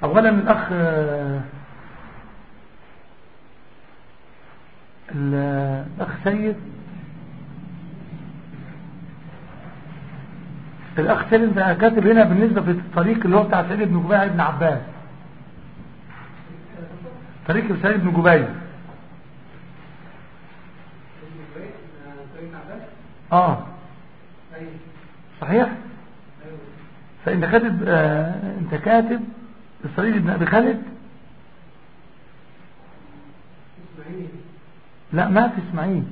اولا الاخ آه، ال- الاخ سيد الاخ سيد انت كاتب هنا بالنسبة في الطريق اللي هو بتاع سيد بن جبير بن عباس طريق سيد بن جبير اه صحيح فانت كاتب آه انت كاتب اسرائيل بن ابي خالد لا ما في اسماعيل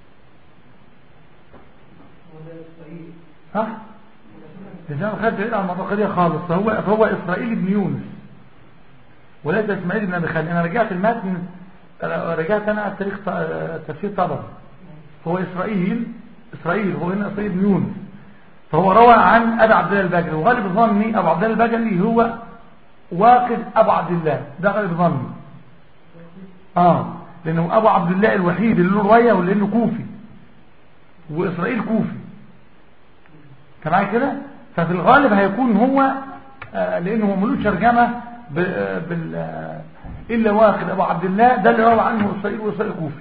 صح لسان خالد بعيد عن المنطقه دي خالص فهو فهو اسرائيل بن يونس وليس اسماعيل بن ابي خالد انا رجعت المتن رجعت انا على تاريخ تفسير طبعا هو اسرائيل اسرائيل هو هنا اسرائيل بن يونس فهو روى عن ابي عبد الله البجلي وغالب ظني ابو عبد الله البجلي هو واقد ابو عبد الله ده غالب ظني اه لانه ابو عبد الله الوحيد اللي له روايه ولانه كوفي واسرائيل كوفي انت معايا كده ففي الغالب هيكون هو آه لانه هو ملوش ترجمه ب- آه، بال آه، الا واخد ابو عبد الله ده اللي روى عنه اسرائيل واسرائيل كوفي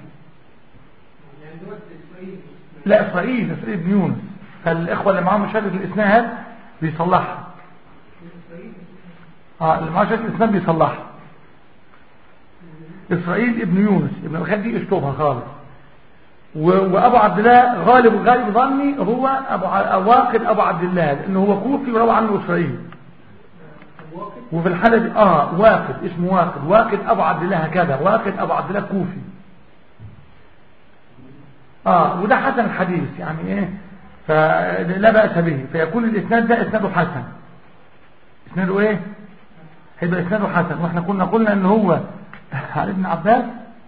لا اسرائيل اسرائيل بن يونس فالاخوه اللي معاهم مشاهد الاسناد بيصلحها اه اللي معاه مشاهد الاسناد بيصلحها اسرائيل ابن يونس ابن الخالد دي اشطبها خالص و- وابو عبد الله غالب غالب ظني هو ابو ع- واقد ابو عبد الله لانه هو كوفي وروى عنه اسرائيل وفي الحالة دي اه واقد اسمه واقد واقد ابو عبد الله هكذا واقد ابو عبد الله كوفي اه وده حسن الحديث يعني ايه فلا بأس به فيكون الاسناد ده اسناده حسن اسناده ايه هيبقى اسناده حسن واحنا كنا قلنا ان هو عن ابن عباس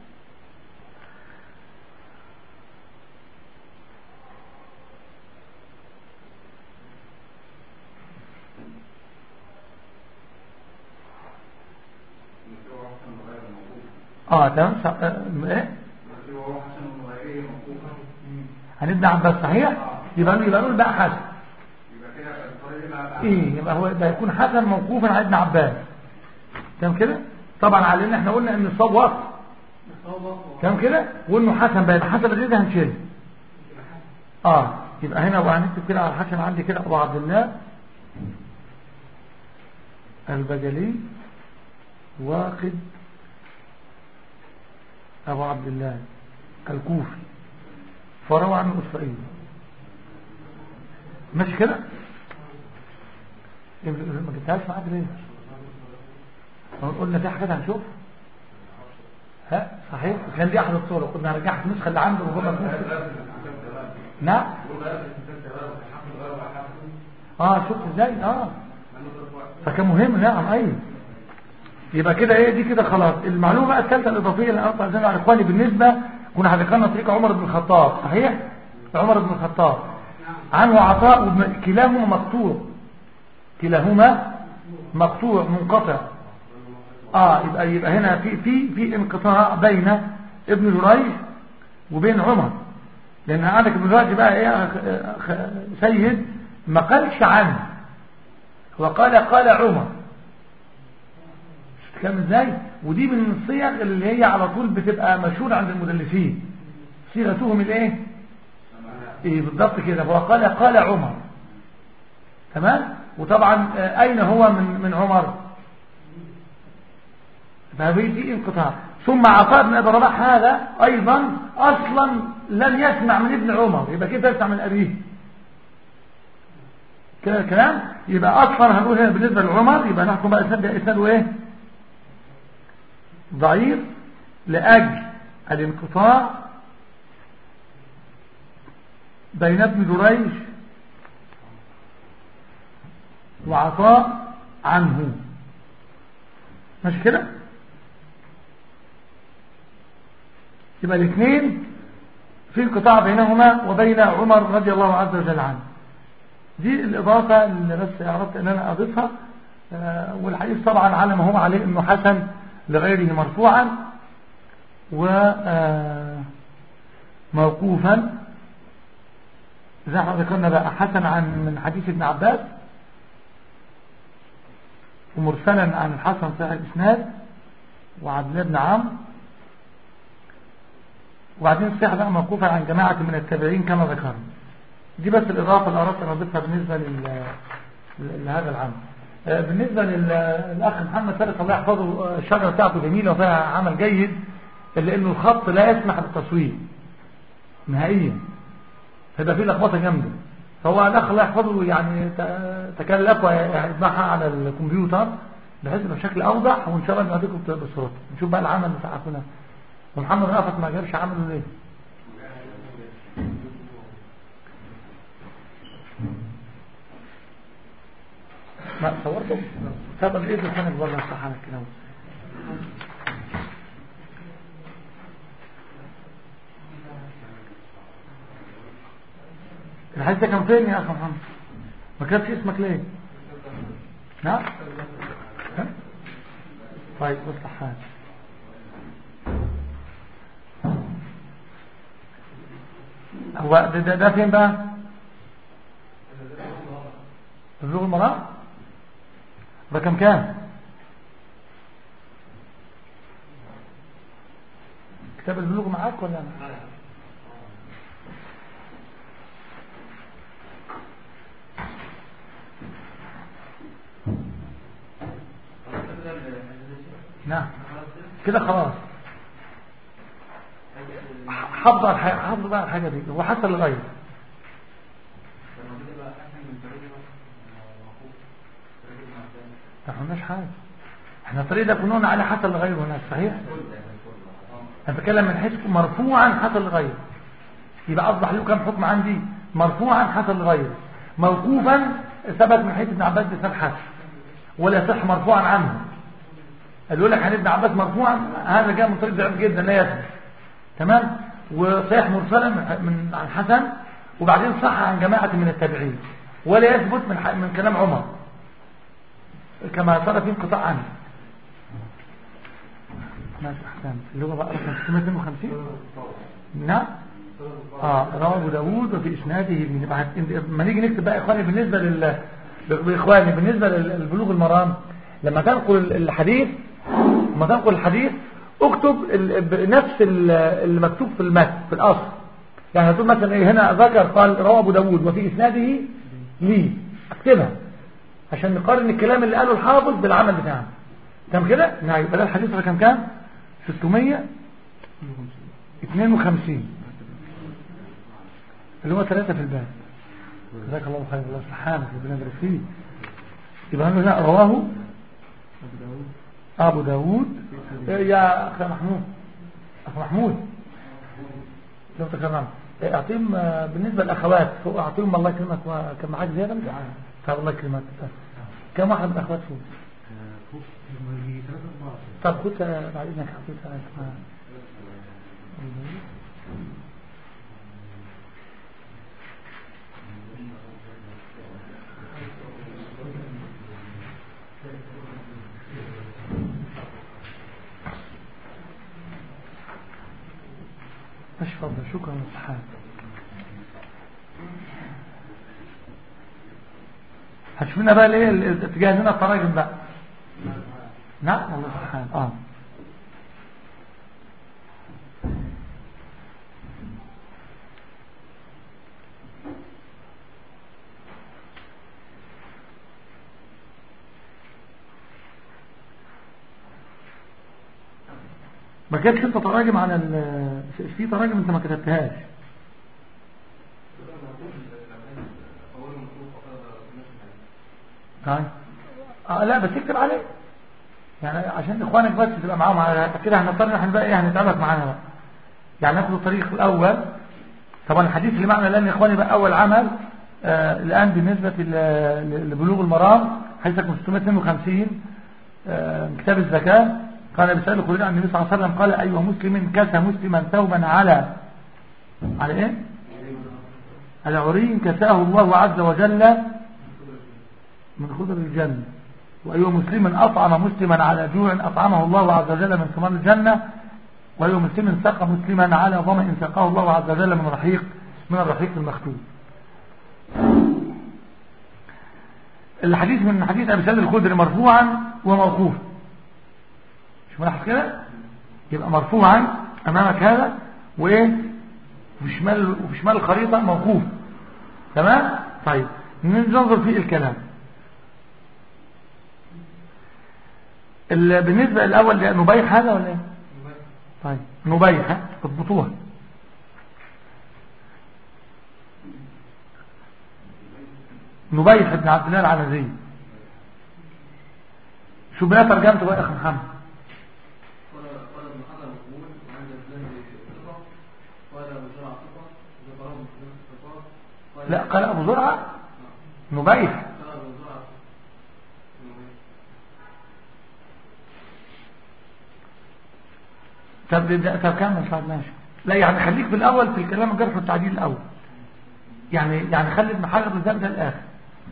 اه تمام صح- آه، ايه عن ابن عباس صحيح يبقى نقول- يبقى نقول بقى حسن ايه يبقى هو ده يكون حسن موقوفا على ابن عباس تمام كده طبعا على ان احنا قلنا ان الصواب وقف تمام كده وانه حسن بقى يبقى حسن الرزق هنشيله اه يبقى هنا وهنكتب كده على الحسن عندي كده ابو عبد الله البجلي واقد ابو عبد الله الكوفي فروى عنه اسرائيل ماشي كده إيه، ما جبتهاش معاك ليه هو قلنا في حاجات هنشوف ها صحيح كان دي احد الصور كنا رجعت النسخه اللي عنده ربما تكون نعم اه شفت ازاي اه فكان مهم نعم ايوه يبقى كده ايه دي كده خلاص المعلومه بقى الثالثه الاضافيه اللي انا قلت عايزين على اخواني بالنسبه كنا ذكرنا طريق عمر بن الخطاب صحيح عمر بن الخطاب عنه عطاء وابن- كلاهما مقطوع كلاهما مقطوع منقطع اه يبقى يبقى هنا في في في انقطاع بين ابن جريج وبين عمر لان عندك ابن جريج بقى ايه أخ- أخ- سيد ما قالش عنه وقال قال عمر كام ازاي ودي من الصيغ اللي هي على طول بتبقى مشهوره عند المدلسين صيغتهم الايه ايه بالضبط كده هو قال قال عمر تمام وطبعا آه، اين هو من من عمر فهذه دي انقطاع ثم عطاء بن ابي رباح هذا ايضا اصلا لم يسمع من ابن عمر يبقى كيف يسمع من ابيه كده الكلام يبقى اصلا هنقول هنا بالنسبه لعمر يبقى نحكم بقى اسناد اسناده ايه ضعيف لاجل الانقطاع بين ابن جريج وعطاء عنه مش كده يبقى الاثنين في انقطاع بينهما وبين عمر رضي الله عز وجل عنه دي الإضافة اللي بس أردت أن أنا أضيفها آه، والحديث طبعا على ما هو عليه أنه حسن لغيره مرفوعا و آه، موقوفا زي ما ذكرنا بقى حسن عن من حديث ابن عباس ومرسلا عن الحسن صحيح الإسناد وعبد الله بن عمرو وبعدين صحيح بقى موقوفا عن جماعة من التابعين كما ذكرنا دي بس الإضافة اللي أردت أن أضيفها بالنسبة لل... لهذا العمل بالنسبة للأخ محمد فارس الله يحفظه الشجرة بتاعته جميلة وفيها عمل جيد إلا إنه الخط لا يسمح بالتصوير نهائيا هيبقى فيه لخبطة جامدة فهو الأخ الله يحفظه يعني تكلف ويجمعها على الكمبيوتر بحيث انه بشكل أوضح وإن شاء الله نعطيكم بالصورة نشوف بقى العمل بتاع أخونا ومحمد رافت ما جابش عمله ليه ما صورته طب الايد كانت بره صح على الكلام الحديث ده كان فين يا اخي محمد ما كتبش اسمك ليه نعم طيب اصلح حالك هو ده, ده, ده فين بقى بلوغ المرأة رقم كام كتاب البلوغ معاك ولا انا نعم كده خلاص حفظ حفظ بقى الحاجة دي هو حصل الغير ما قلناش حاجة احنا الطريق ده كنا على حصل الغير هناك صحيح انا بتكلم من حيث مرفوعا حصل الغير يبقى اصبح له كم حكم عندي مرفوعا حصل الغير موقوفا ثبت من حيث ابن عباس بسبب حسن ولا صح مرفوعا عنه قالوا لك عن ابن عباس مرفوعا هذا جاء من طريق ضعيف جدا لا يثبت تمام وصحيح مرسلا من عن حسن وبعدين صح عن جماعة من التابعين ولا يثبت من من كلام عمر كما صار في انقطاع عنه ماشي احسن اللي هو بقى رقم 652 نعم اه رواه ابو داوود وفي اسناده لما نيجي نكتب بقى اخواني بالنسبه لل باخواني بالنسبه للبلوغ المرام لما تنقل الحديث لما تنقل الحديث اكتب نفس اللي مكتوب في المتن في الاصل يعني هتقول مثلا ايه هنا ذكر قال رواه ابو داود وفي اسناده لي اكتبها عشان نقارن الكلام اللي قاله الحافظ بالعمل بتاعنا تمام كده نعم يبقى ده الحديث رقم كام 652 اللي هو ثلاثة في الباب جزاك الله خير الله سبحانه ربنا يبارك فيه يبقى هنا رواه ابو داود يا اخي محمود اخ محمود لو تكرمت اعطيهم بالنسبه للاخوات فوق اعطيهم الله يكرمك كم معاك زياده مش طب الله يكرمك كم واحد من الاخوات فوق طب خد بعد اذنك حطيتها ماشي فضل شكرا للصحاب هتشوف لنا بقى الايه تجهز لنا التراجم بقى نعم والله سبحان اه ما كانتش انت تراجم على ال في تراجم انت ما كتبتهاش طيب اه لا بس اكتب عليه يعني عشان اخوانك بس تبقى معاهم على كده هنضطر احنا بقى ايه هنتعبك معانا بقى يعني ناخد الطريق الاول طبعا الحديث اللي معنا الان يا اخواني بقى اول عمل آه الان بالنسبه لبلوغ المرام حيث 652 آه كتاب الزكاه قال بسأل الخليل عن النبي صلى الله عليه وسلم قال أيها مسلم كسى مسلما ثوبا على على إيه على عري كساه الله عز وجل من خضر الجنة وأيها مسلم أطعم مسلما على جوع أطعمه الله عز وجل من ثمار الجنة وأيها مسلم سقى مسلما على ظمأ سقاه الله عز وجل من رحيق من الرحيق المختوم الحديث من حديث ابي سعيد الخدري مرفوعا وموقوفا مش ملاحظ كده يبقى مرفوعا امامك هذا وايه وفي شمال وفي شمال الخريطه موقوف تمام طيب ننظر في الكلام ال- بالنسبه الاول ده نبيح هذا ولا ايه طيب نبيح ها اضبطوها نبيح بن عبد الله العنزي شو بقى ترجمته بقى يا اخي محمد قال قال ابن حجر مقبول وعند الزهري ثقة قال ابو زرع ثقة ذكره ابن حجر ثقات قال لا قال ابو زرعه نبيح قال ابو زرع طب ده- طب كمل طب ماشي لا يعني خليك في الاول في الكلام الجرح والتعديل الاول يعني يعني خلي ابن حجر بالذات ده الاخر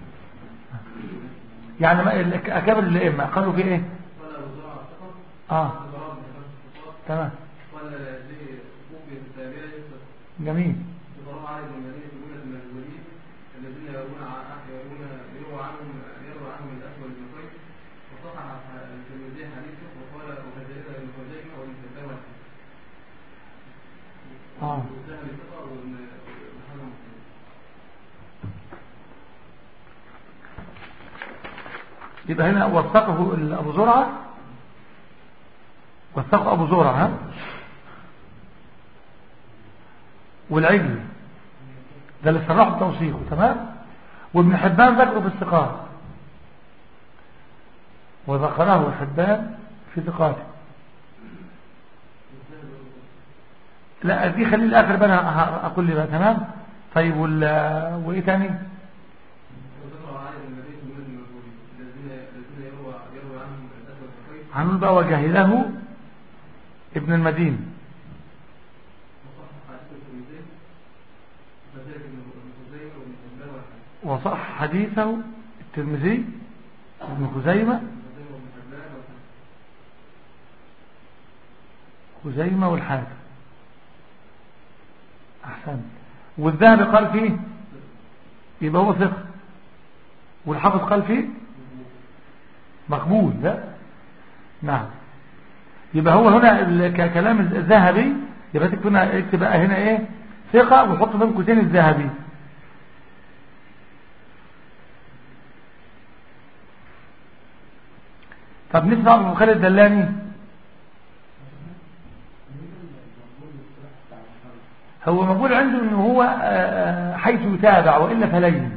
يعني ما ال- اكابر الائمه قالوا في ايه قال ابو زرع ثقة اه ذكره ابن حجر ثقات تمام قال ليه كوفي في التابعين جميل ذكره علي بن المدينة جملة من المسلمين الذين يروون عن يروون يروى عنهم يروى عنهم الاسود بن قيس وصحح الترمذي حديثه وقال وكذلك ابن خزيمة وابن حبان اه والذهبي ثقة وابن ابن حجر مسلم يبقى هنا وثقه ال- ابو زرعه وثقه ابو زرعه ها والعجل ده اللي صرحه بتوثيقه تمام وابن حبان ذكره في الثقات وذكره حبان في ثقاته لا دي خلي الاخر بقى أنا ه- اقول لي بقى تمام طيب وال وايه تاني وذكر علي بن المدينة جملة من المسلمين الذين الذين يروى يروى عنهم الاسود بن قيس هنقول بقى وجهله ابن المدينه وصحح حديث الترمذي وكذلك ابن ابن خزيمة وابن حبان والحاكم وصح حديثه الترمذي ابن خزيمة ابن خزيمة وابن حبان والحاكم خزيمة والحاكم أحسن والذهبي قال فيه يبقى هو ثقة والحافظ قال فيه مقبول لا نعم يبقى هو هنا ال- ككلام الذهبي يبقى تكتب هنا اكتب بقى هنا ايه ثقة وحط بين قوسين الذهبي طب نسمع ابو خالد الدلاني هو مقبول عنده ان هو آه، آه، حيث يتابع والا فلين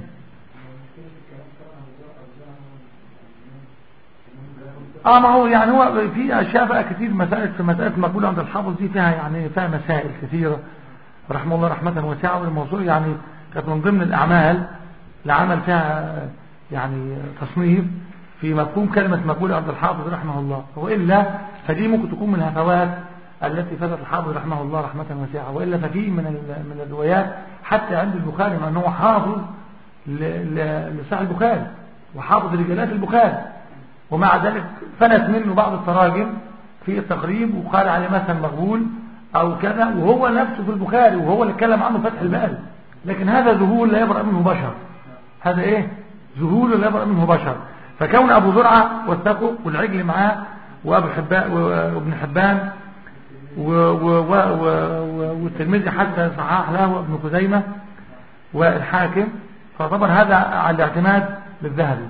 اه ما هو يعني هو في اشياء بقى كتير مسائل في مسائل مقبوله عند الحافظ دي فيها يعني فيها مسائل كثيره رحمه الله رحمه واسعه والموضوع يعني كانت من ضمن الاعمال اللي عمل فيها يعني تصنيف في مفهوم كلمه مقبوله عند الحافظ رحمه الله والا فدي ممكن تكون من الهفوات التي فاتت الحافظ رحمه الله رحمه واسعه والا ففي من ال- من الروايات حتى عند البخاري مع انه حافظ ل- ل- لصحيح البخاري وحافظ رجالات البخاري ومع ذلك فنت منه بعض التراجم في التقريب وقال عليه مثلا مقبول او كذا وهو نفسه في البخاري وهو اللي اتكلم عنه فتح الباري لكن هذا ذهول لا يبرأ منه بشر هذا ايه ذهول لا يبرأ منه بشر فكون ابو زرعه وثقه والعجل معاه وابو حبان وابن حبان و- و- و- و- والترمذي حتى صحح له ابن خزيمه والحاكم فطبعا هذا على الاعتماد للذهبي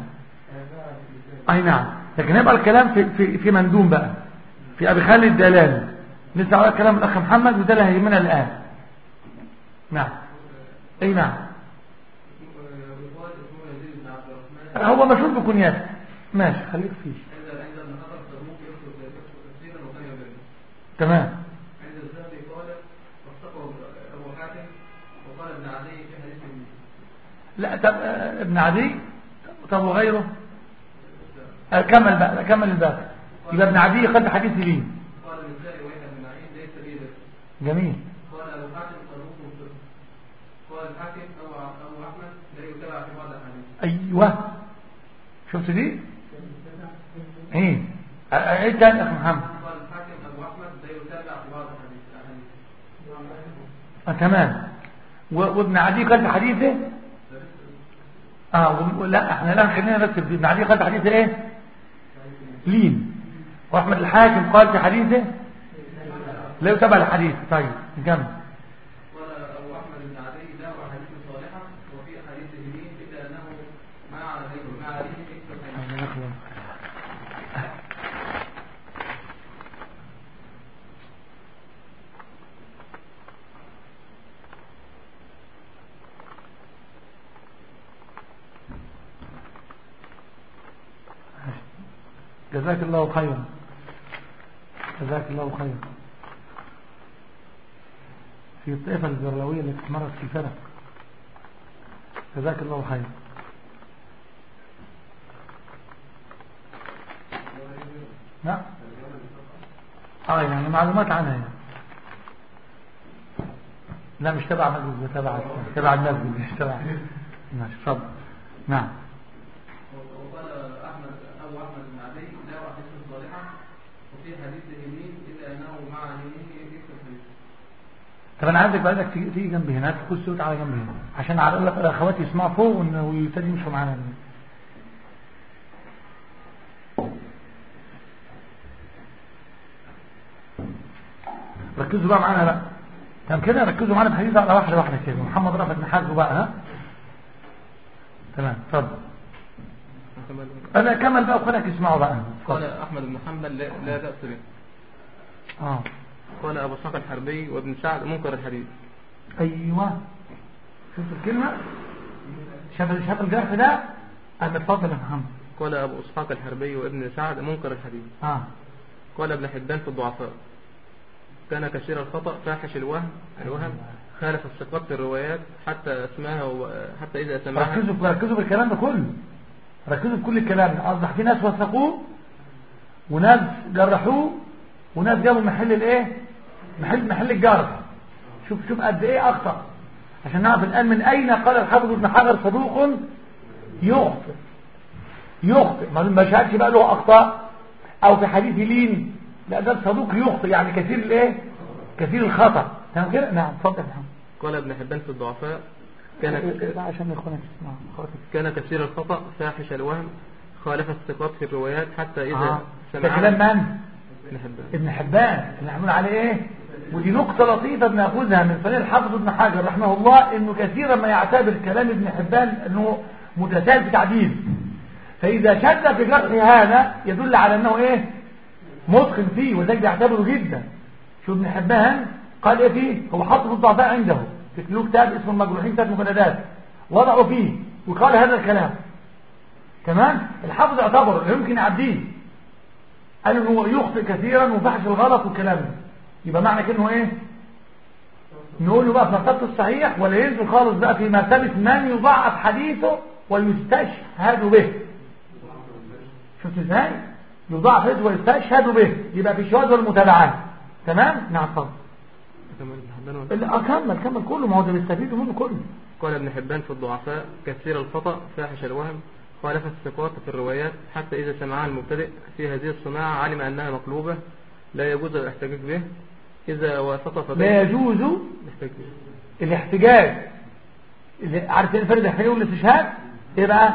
اي نعم لكن يبقى الكلام في في في مندوم بقى في ابي خالد الدلالي نسمع بقى كلام الاخ محمد وده اللي هيهمنا الان نعم اي نعم ويقال اسمه يزيد بن عبد الرحمن هو مشهور بكنياته ماشي خليك فيه عند عند ابن حجر صدوق يكتب يكتب تفسيرا وكان يبين تمام عند الذهبي قال وثقه ابو حاتم وقال ابن عدي في حديث من لا طب آه، ابن عدي طب وغيره آه، كمل بقى كمل الباقي يبقى ابن عدي خد حديث ليه قال النسائي ويحيى بن معين ليس به ذكر جميل قال ابو حاتم صدوق ثقه قال الحاكم ابو ابو احمد لا يتبع في بعض الاحاديث ايوه شفت دي ايه آه، آه، ايه تاني يا اخ محمد قال الحاكم ابو احمد لا يتبع في بعض الاحاديث الاحاديث آه تمام و- وابن عدي قال في حديثه اه و- لا احنا الان خلينا بس في ابن عدي قال في حديثه ايه لين واحمد الحاكم قال في حديثه لا يتبع الحديث طيب نكمل قال أبو أحمد بن عدي له أحاديث صالحة وفي حديث لين إلا أنه ما عليه ما عليه إكثر الحديث جزاك الله خيرا جزاك الله خيرا في الطائفة الزرلوية التي تمرس في فرق جزاك الله خيرا نعم اه يعني معلومات عنها يعني. لا مش تبع مجلس ده تبع تبع المسجد مش تبع ماشي اتفضل نعم وقال أحمد أبو أحمد بن عدي له أحاديث صالحة وفي حديث لين إلا أنه مع لينه إكثر الحديث طب انا عايزك بقى تيجي تيجي جنبي هنا تكون الصوت على جنبي هنا عشان على الاقل الاخوات يسمعوا فوق وإن- ويبتدي يمشوا معانا هنا. ركزوا بقى معانا بقى تمام كده ركزوا معانا بحديث على واحده واحده كده محمد رافت نحاسبه بقى ها تمام اتفضل انا كمل بقى وخليك يسمعوا بقى قال اتفضل. أحمد بن حنبل لا, لا بأس به اه قال أبو إسحاق الحربي وابن سعد منكر الحديث ايوه شفت الكلمه شاف شاف الجرح ده انا اتفضل يا محمد قال أبو إسحاق الحربي وابن سعد منكر الحديث اه قال ابن حبان في الضعفاء كان كثير الخطأ فاحش الوهم الوهم خالف الثقات في الروايات حتى اسمها و... حتى إذا سمعها ركزوا ركزوا بالكلام ده كله ركزوا في كل الكلام ده اصبح في ناس وثقوه وناس جرحوه وناس جابوا محل الايه محل محل الجرح شوف شوف قد ايه اخطا عشان نعرف الان من اين قال الحافظ ابن حجر صدوق يخطئ يخطئ ما ما شهدش بقى له اخطاء او في حديث لين لا ده صدوق يخطئ يعني كثير الايه كثير الخطا تمام كده نعم اتفضل يا محمد قال ابن حبان في الضعفاء كان لا عشان اخوانك يسمعوا اخواتك كان كثير الخطأ فاحش الوهم خالف الثقات في الروايات حتى إذا آه. ده سمعها كلام من ابن حبان ابن حبان اللي هنقول عليه ايه ودي نقطة لطيفة بناخذها من فضيل الحافظ ابن حجر رحمه الله انه كثيرا ما يعتبر كلام ابن حبان انه متساهل في تعديل فاذا شد في جرح هذا يدل على انه ايه متقن فيه وذلك بيعتبره جدا شو ابن حبان قال ايه فيه هو حط في الضعفاء عنده في له كتاب اسمه المجروحين ثلاث مجلدات وضعوا فيه وقال هذا الكلام تمام الحافظ اعتبره لا يمكن يعديه قال انه يخطئ كثيرا وفحش الغلط والكلام ده يبقى معنى كده انه ايه نقول له بقى في مرتبه الصحيح ولا ينزل خالص بقى في مرتبه من يضعف حديثه ويستشهد به شفت ازاي يضعف حديثه ويستشهد به يبقى في الشهاد والمتابعات تمام نعم اتفضل كمل ابن حبان ولا- اللي- اه كمل كمل كله ما هو ده بيستفيد منه كله قال ابن حبان في الضعفاء كثير الخطأ فاحش الوهم خالف الثقات في الروايات حتى إذا سمعها المبتدئ في هذه الصناعة علم أنها مقلوبة لا يجوز الاحتجاج به إذا وافق لا فبين يجوز الاحتجاج به الاحتجاج اللي عارف ايه الفرق بين الاحتجاج والاستشهاد ايه بقى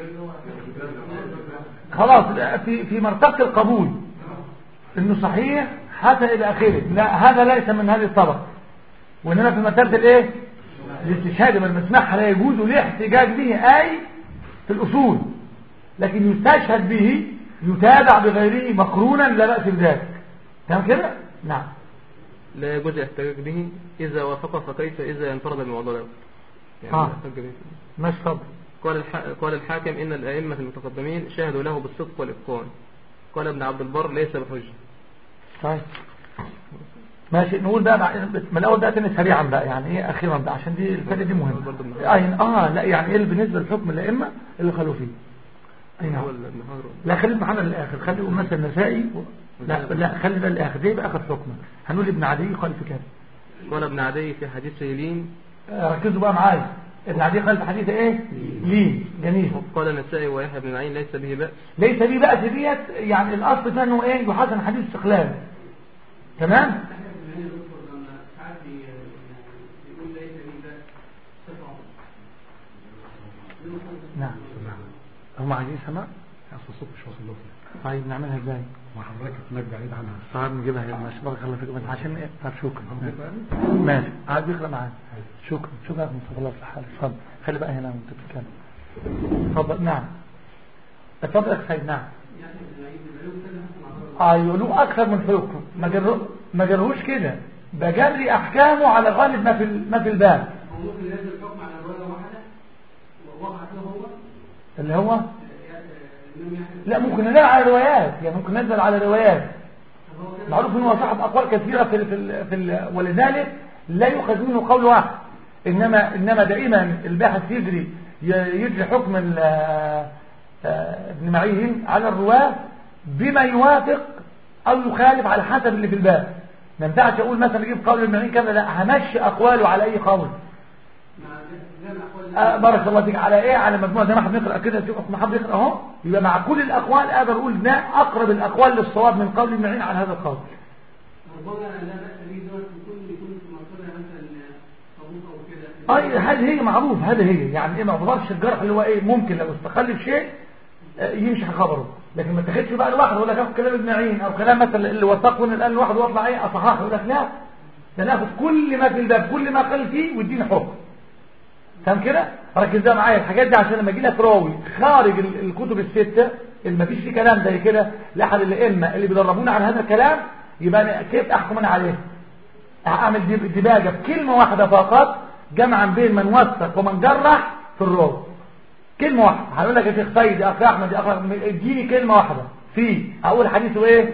خلاص في في مرتبه القبول انه صحيح حسن الى اخره لا هذا ليس من هذه الطبق وانما في مرتبه الايه الاستشهاد من مسمعها لا يجوز الاحتجاج به اي في الاصول لكن يستشهد به يتابع بغيره مقرونا لا باس بذلك تمام كده نعم لا يجوز الاحتجاج به إذا وافق فكيف إذا انفرد بالمعضلات يعني آه. لا يحتج به. ماشي اتفضل قال, الح... قال الحاكم إن الأئمة المتقدمين شهدوا له بالصدق والإتقان قال ابن عبد البر ليس بحجة طيب ماشي نقول بقى مع- من الاول بقى تاني سريعا بقى يعني ايه اخيرا بقى عشان دي الفائده دي مهمه برضه من- اه اه لا يعني ايه اللي بالنسبه لحكم الائمه اللي قالوا فيه اي نعم هو ابن حجر لا خلي معانا للاخر خلي مثلا النسائي و... لا لا خلي ده للاخر ده يبقى اخر حكم هنقول ابن عدي قال في كذا قال ابن عدي في حديث سهلين آه، ركزوا بقى معايا ابن عدي قال في حديث ايه ليه جميل قال النسائي ويحيى بن معين ليس به بأس ليس بيه بأس ديت يعني الاصل فيها انه ايه يحسن حديث استقلال تمام نعم هم عايزين سماع اصل الصوت مش واصل له طيب نعملها ازاي ما حضرتك تنك بعيد عنها طيب نجيبها هنا ماشي بارك الله فيك بس عشان ايه طيب شكرا هو كده يعني؟ ماشي عاد بيقرا معانا شكرا شكرا يا مصطفى الله في الحال اتفضل خلي بقى هنا وانت بتتكلم اتفضل نعم اتفضل يا سيد نعم يعني العيد العلوم كده حسن عبد ايوه له اكثر من حكم ما جره ما جرهوش كده بجري احكامه على غالب ما في ال- ما في الباب هو ممكن ينزل حكم على رواية واحدة ووقع فيه هو اللي هو آه، الإمام يحيى لا ممكن ننزل على روايات يعني ممكن ننزل على روايات طب هو كده معروف انه صاحب اقوال كثيره في ال في ال في ال ولذلك لا يؤخذ منه قول واحد انما انما دائما الباحث يجري ي- يجري حكم ال- آه، ابن معين على الرواه بما يوافق او يخالف على حسب اللي في الباب ما ينفعش اقول مثلا اجيب قول ابن معين كذا لا همشي اقواله على اي قول مع جمع أقوال آه، بارك الله فيك على ايه على مجموعه زي ما احنا بنقرا كده شوف احنا حد يقرا اهو يبقى مع كل الاقوال اقدر اقول ده اقرب الاقوال للصواب من قول ابن معين على هذا القول ربما لا بأس به دوت يكون يكون في مرتبة مثلا صدوق أو كده اي هذه هي معروف هذه هي يعني ايه ما اعتبرش الجرح اللي هو ايه ممكن لو استقل في شيء آه، يمشي خبره لكن ما تاخدش بقى لوحده ولا تاخد كلام ابن معين او كلام مثلا اللي وثقه ان قال لوحده واطلع ايه اصححه يقول لك لا ده ناخد كل ما في الباب كل ما قال فيه واديني حكم فاهم كده ركز بقى معايا الحاجات دي عشان لما اجي لك راوي خارج ال- الكتب السته اللي ما فيش فيه كلام زي كده لاحد الائمه اللي بيدربونا على هذا الكلام يبقى أنا كيف احكم انا عليه اعمل دب- دباجه بكلمه واحده فقط جمعا بين من وثق ومن جرح في الراوي كلمه واحده هقول لك يا شيخ سيد يا اخي احمد يا اخي اديني كلمه واحده في اقول حديثه ايه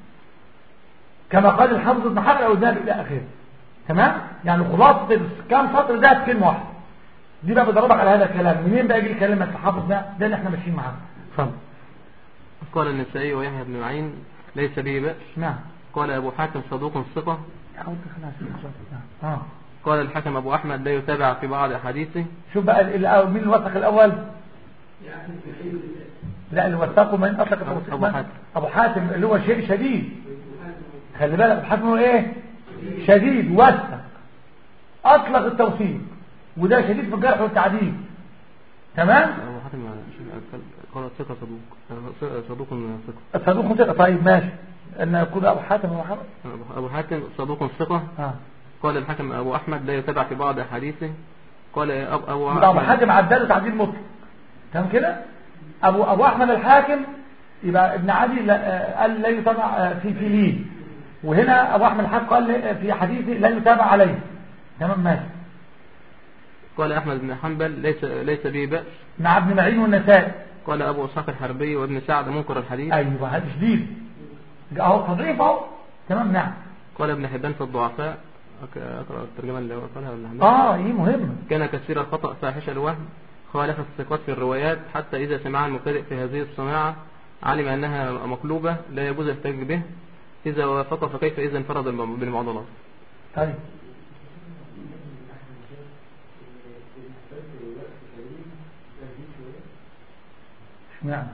كما قال الحافظ ابن حجر او الذهبي الى اخره تمام يعني خلاصه كام سطر ده في كلمه واحده دي بقى بدربك على هذا الكلام منين بقى يجي الكلام الحافظ ده ده اللي احنا ماشيين معاه اتفضل قال النسائي ويحيى بن معين ليس به بأس نعم قال أبو حاتم صدوق ثقة حاول تخليها في الصوت. نعم. اه قال الحكم أبو أحمد لا يتابع في بعض أحاديثه شوف بقى ال- الأول مين الوثق الاول يعني في العيد لا اللي وثقه من اطلق التوثيق أبو من؟ حاتم. ابو حاتم اللي هو شيء شديد خلي بالك ابو حاتم هو ايه شديد وثق اطلق التوثيق وده شديد في الجرح والتعديل تمام أبو حاتم قال ثقة صدوق صدوق ثقة الصدوق ثقه طيب ماشي ان يكون ابو حاتم هو محمد أبو حاتم صدوق ثقة اه قال الحكم أبو أحمد لا يتابع في بعض أحاديثه قال أبو, أبو يبقى ابو أحمد حاتم عداله تعديل مطلق تمام كده ابو ابو احمد الحاكم يبقى ابن عدي لا- آه، قال لا يتابع آه، في في ليه وهنا ابو احمد الحاكم قال لي- في حديثه لا يتابع عليه تمام ماشي قال أحمد بن حنبل ليس ليس به بأس مع ابن معين والنسائي قال أبو إسحاق الحربي وابن سعد منكر الحديث ايوه هذا شديد اهو تضعيف اهو تمام نعم قال ابن حبان في الضعفاء أك- أقرأ الترجمة اللي هو قالها ابن حبان اه ايه مهم كان كثير الخطأ فاحش الوهم خالف الثقات في الروايات حتى إذا سمع المبتدئ في هذه الصناعة علم أنها مقلوبة لا يجوز الاحتجاج به إذا وافق فكيف إذا انفرد الم- بالمعضلات طيب اشمعنى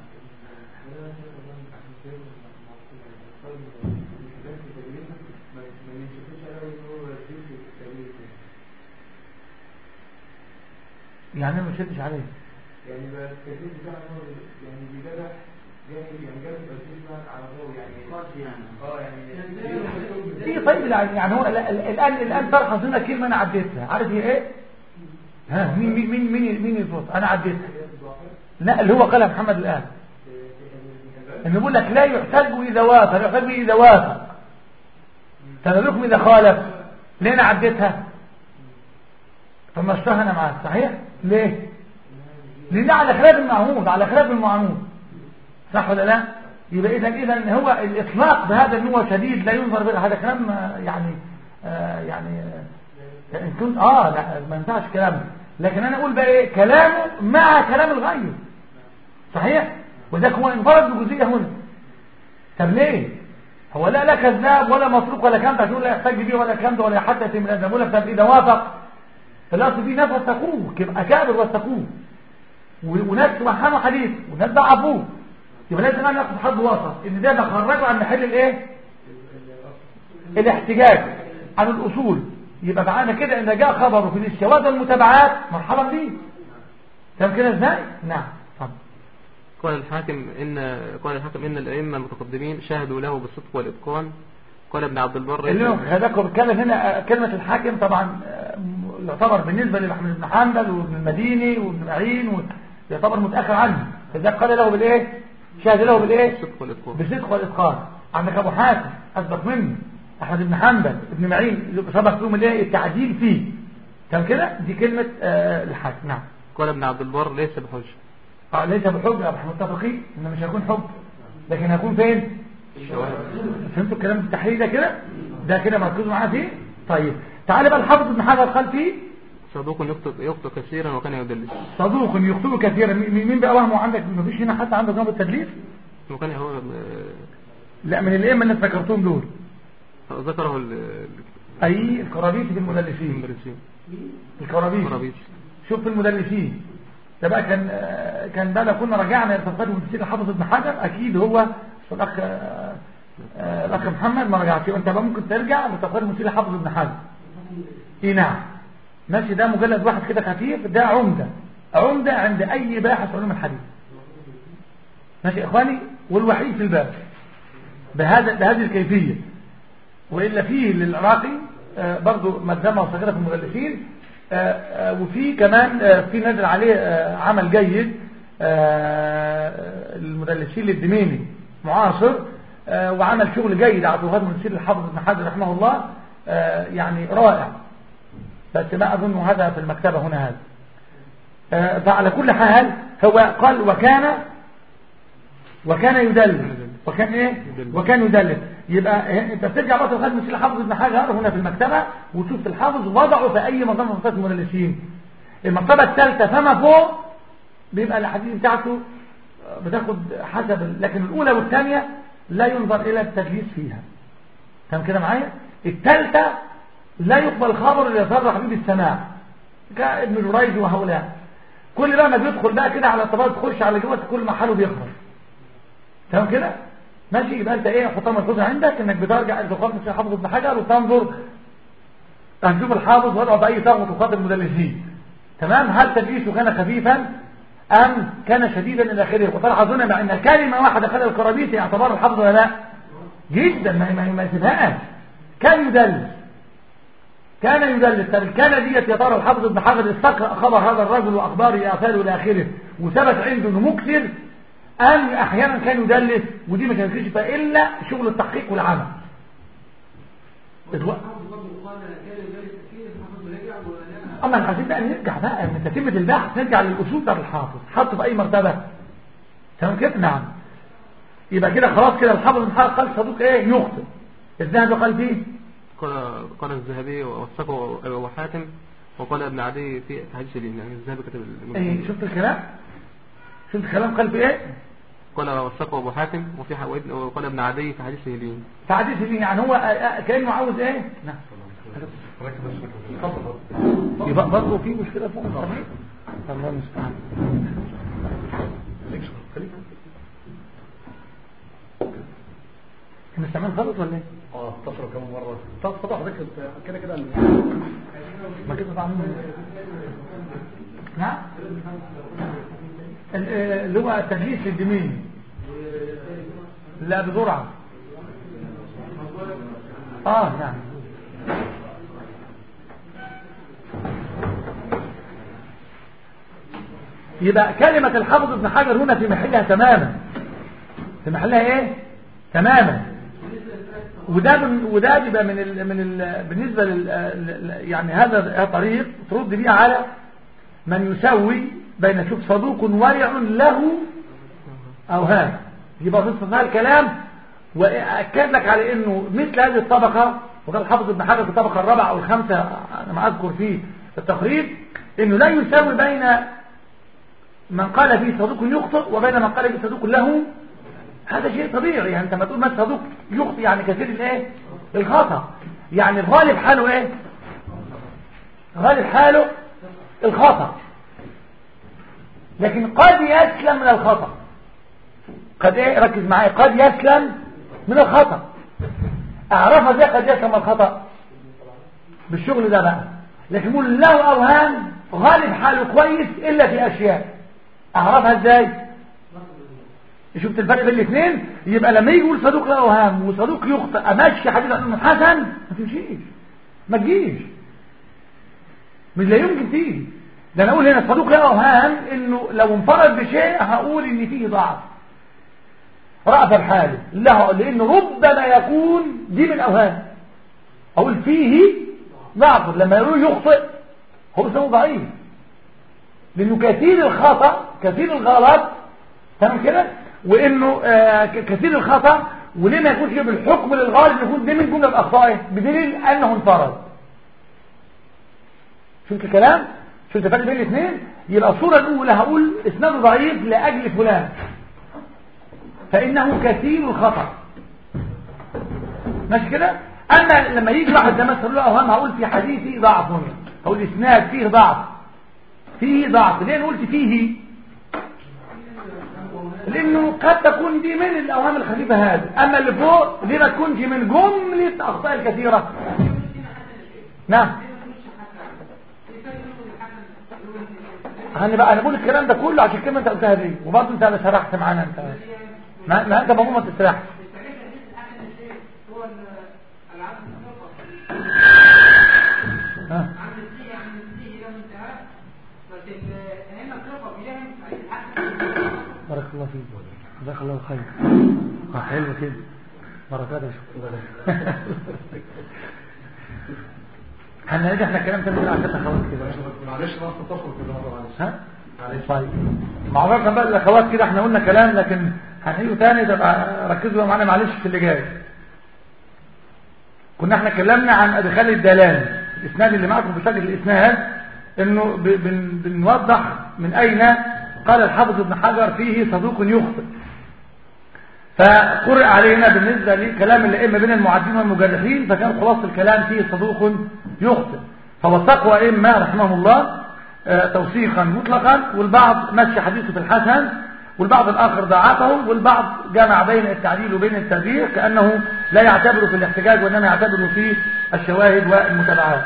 يعني أنا ما شدش عليه يعني بقى التدريب بتاعه هو يعني بيجرح جاهل يعني جاهل تركيز بقى على الراوي يعني اه يعني في طيب يعني يعني هو ال- ال- الان الان تلحظ هنا كلمه انا عديتها عارف هي ايه ها مين مين مين مين مين يفوت انا عديتها لا اللي هو قالها محمد الان انه بيقول لك لا يحتج اذا وافق يحتج اذا وافق تدركم اذا خالف ليه انا عديتها طب ما اشتهى معاك صحيح ليه لان على خلاف المعهود على خلاف المعهود صح ولا لا يبقى اذا اذا هو الاطلاق بهذا ان هو شديد لا ينظر به هذا كلام آه، يعني آه يعني آه، ان كنت اه لا ما ينفعش كلامه لكن انا اقول بقى ايه كلامه مع كلام الغير صحيح وذاك هو انفرد بجزئيه هنا طب ليه هو لا لا كذاب ولا مطروق ولا كلام تقول لا يحتج بيه ولا كلام ده ولا حتى يتم لازم اقول لك طب اذا وافق الاصل فيه ناس وثقوه كيف اكابر وثقوه و- وناس وحنوا حديث وناس ضعفوه يبقى لازم انا اخد حد وسط ان ده نخرجه عن محل الايه الاحتجاج عن الاصول يبقى معانا كده ان جاء خبره في الشواذ والمتابعات مرحبا بيه تمام كده ازاي نعم اتفضل قال الحاكم إن قال الحاكم إن الأئمة المتقدمين شهدوا له بالصدق والإتقان قال ابن عبد البر اللي هو هذاك بيتكلم هنا آه، كلمة الحاكم طبعا آه، م- يعتبر بالنسبة لأحمد بن حنبل وابن المديني وابن معين و- يعتبر متأخر عنه فذلك قال له بالإيه شهد له بالإيه بالصدق والإتقان بالصدق والإتقان عندك أبو حاتم أسبق منه أحمد بن حنبل ابن معين سبق فيهم الإيه التعديل فيه كان كده دي كلمة آه، الحاكم نعم قال ابن عبد البر ليس بحجة آه، ليس بحب يا احنا متفقين ان مش هيكون حب لكن هيكون فين فهمتوا الكلام التحرير ده كده ده كده مركزوا معاه فيه طيب تعالى بقى الحافظ ابن حجر قال فيه صدوق يخطئ يخطئ كثيرا وكان يدلس صدوق يخطئ كثيرا مين مين بقى وهمه عندك مفيش هنا حتى عنده نظام التدليس وكان هو لا من الائمه اللي انت ذكرتهم دول آه، ذكره ال- اي الكرابيسي في المدلسين المدرسين الكرابيسي قرابيس شوف في المدلسين ده بقى كان آه، كان بقى لو كنا رجعنا لصفحات المدلسين الحافظ ابن حجر اكيد هو الاخ آه، آه، الاخ محمد ما رجعش وانت بقى ممكن ترجع لصفحات المدلسين الحافظ ابن حجر اي نعم ماشي ده مجلد واحد كده خفيف ده عمده عمده عند اي باحث علوم الحديث ماشي يا اخواني والوحيد في الباب بهذا بهذه الكيفيه والا فيه للعراقي آه، برضو ملزمه وصغيره في المدلسين آه، آه، وفي كمان آه، في نزل عليه آه، عمل جيد آه، المدلسين للدميني معاصر آه، وعمل شغل جيد على طرقات المدلسين الحافظ ابن حجر رحمه الله آه، يعني رائع بس ما اظن هذا في المكتبه هنا هذا آه، فعلى كل حال هو قال وكان وكان يدلس وكان ايه وكان يدلس يبقى انت بترجع بقى لغايه مثل الحافظ ابن حجر هنا في المكتبه وتشوف الحافظ وضعه في اي منظمه من منظمات المدلسين المرتبه الثالثه فما فوق بيبقى الاحاديث بتاعته بتاخد حسب ال- لكن الاولى والثانيه لا ينظر الى التدليس فيها تمام كده معايا الثالثه لا يقبل خبر اللي يصرح به بالسماع كابن جريج وهؤلاء كل بقى ما بيدخل بقى كده على طبقات تخش على جوه كل محله بيخرج تمام كده ماشي يبقى انت ايه حطها ملحوظه عندك انك بترجع الدخول مثل حافظ ابن حجر وتنظر هنشوف الحافظ وضعه باي ثغمه تخاطب المدلسين تمام هل تدليسه كان خفيفا ام كان شديدا الى اخره وتلاحظون مع ان كلمه واحده خلال الكرابيسي يعتبر الحافظ ولا لا جدا ما ما ما يسيبهاش كان يدلس كان يدلس طب كان ديت يا ترى الحافظ ابن حجر استقرأ خبر هذا الرجل واخباره اثاره الى اخره وثبت عنده انه مكثر ام احيانا كان يدلس ودي ما كانتش فيها الا شغل التحقيق والعمل إدواء. اما احنا عايزين بقى نرجع بقى من تتمه البحث نرجع للاصول بتاع الحافظ حطه في اي مرتبه تمام كده نعم يبقى كده خلاص كده الحافظ بن حجر قال صدوق ايه يخطئ الذهبي قال فيه قال قال الذهبي ووثقه أبو حاتم وقال ابن عدي في حديث الإمام يعني الذهبي كتب ايه المسلم. شفت الكلام شفت الكلام قال في ايه قال وثقه أبو حاتم وفي ح- وابن- وقال ابن عدي في حديث الإمام تعديل في مين؟ يعني هو آه، آه، كانه عاوز ايه نعم ركز بس يبقى برضه في مشكله فوق الصحيح الله المستعان احنا سامعين غلط ولا ايه؟ اه اتصلوا كمان مره طب طب حضرتك كده كده ما كده طبعا نعم ال- آه، اللي هو التدليس الجميل لا بجرعه اه نعم يبقى كلمة الحافظ ابن حجر هنا في محلها تماما في محلها ايه تماما وده من وده بيبقى من ال من ال بالنسبة لل ل- يعني هذا طريق ترد بيه على من يسوي بين شوف صدوق ورع له اوهام يبقى في هذا الكلام واكد لك على انه مثل هذه الطبقة وقال حافظ ابن حجر في الطبقة الرابعة او الخامسة انا ما اذكر فيه التقريب انه لا يساوي بين من قال فيه صدوق يخطئ وبين من قال فيه صدوق له هذا شيء طبيعي يعني انت ما تقول ما صدوق يخطئ يعني كثير الايه الخطا يعني الغالب حاله ايه غالب حاله الخطا لكن قد يسلم من الخطا قد ايه ركز معايا قد يسلم من الخطا اعرفها ازاي قد يسلم من الخطا بالشغل ده بقى لكن يقول له اوهام غالب حاله كويس الا في اشياء اعرفها ازاي شفت الفرق بين الاثنين يبقى لما يجي يقول صدوق له اوهام وصدوق يخطئ امشي حديث عن حسن ما تمشيش ما تجيش مش لا يمكن تيجي ده انا اقول هنا صدوق له اوهام انه لو انفرد بشيء هقول ان فيه ضعف رأف الحال له لانه ربما يكون دي من اوهام اقول فيه ضعف لما يقول يخطئ هو اسمه ضعيف لانه كثير الخطأ كثير الغلط تمام كده وانه آه كثير الخطأ وليه ما يكونش بالحكم للغالب يكون دي من جملة اخطائه بدليل انه انفرد شفت الكلام شفت الفرق بين الاثنين يبقى الصورة الاولى هقول اسناد ضعيف لاجل فلان فانه كثير الخطأ ماشي كده اما لما يجي واحد زي مثلا له اوهام هقول في حديثي ضعف هنا هقول اسناد فيه ضعف فيه ضعف ليه قلت فيه لانه قد تكون دي من الاوهام الخفيفه هذه اما اللي فوق ليه ما تكونش من جمله اخطاء الكثيره نعم انا بقى انا بقول الكلام ده كله عشان كده انت قلتها دي وبرضه انت اللي سرحت معانا انت ما, ما انت بقول ما تسرحش ها بارك الله فيك جزاك الله خير اه حلو كده بركات يا شكرا هنرجع احنا الكلام تاني عشان اخوات كده معلش ما تتصل كده مره معلش ها طيب معرفة بقى الاخوات كده احنا قلنا كلام لكن هنعيده تاني تبقى ركزوا معانا معلش في اللي جاي كنا احنا اتكلمنا عن ادخال الدلال الاسناد اللي معكم بشكل الاسناد انه بن بنوضح من اين قال الحافظ ابن حجر فيه صدوق يخطئ فقرئ علينا بالنسبة لكلام الائمه بين المعدين والمجرحين فكان خلاص الكلام فيه صدوق يخطئ فوثقوا ائمه رحمهم الله توثيقا مطلقا والبعض مشى حديثه في الحسن والبعض الآخر ضاعفه والبعض جمع بين التعديل وبين التغيير كأنه لا يعتبر في الاحتجاج وإنما يعتبر في الشواهد والمتابعات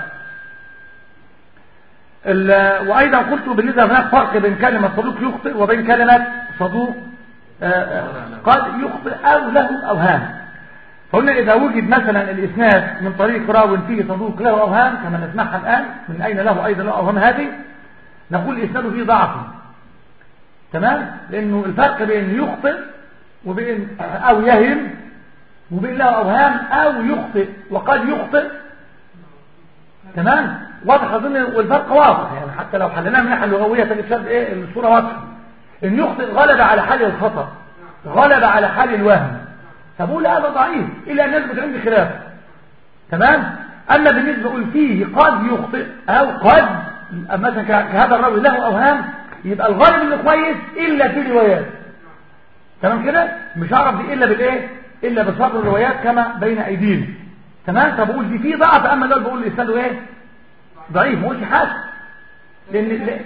وأيضا قلت بالنسبة هناك فرق بين كلمة صدوق يخطئ وبين كلمة صدوق قد يخطئ أو له أوهام فقلنا إذا وجد مثلا الإسناد من طريق راو فيه صدوق له أوهام كما نسمعها الآن من أين له أيضا له أوهام هذه نقول الإسناد فيه ضعف تمام لأنه الفرق بين يخطئ وبين أو يهم وبين له أوهام أو يخطئ وقد يخطئ تمام واضح أظن والفرق واضح يعني حتى لو حلناه من الناحية اللغوية تجد شرط إيه الصورة واضحة إن يخطئ غلب على حال الخطأ غلب على حال الوهم فبقول هذا ضعيف إلا الناس بتعمل خلافه تمام أما بالنسبة أقول فيه قد يخطئ أو قد مثلا كهذا الراوي له أوهام يبقى الغالب انه كويس الا في روايات تمام كده مش هعرف دي الا بالايه الا بصبر الروايات كما بين ايدينا تمام طب اقول دي في ضعف اما دول بقول اسناده ايه ضعيف ما قلتش حاجه لان ل...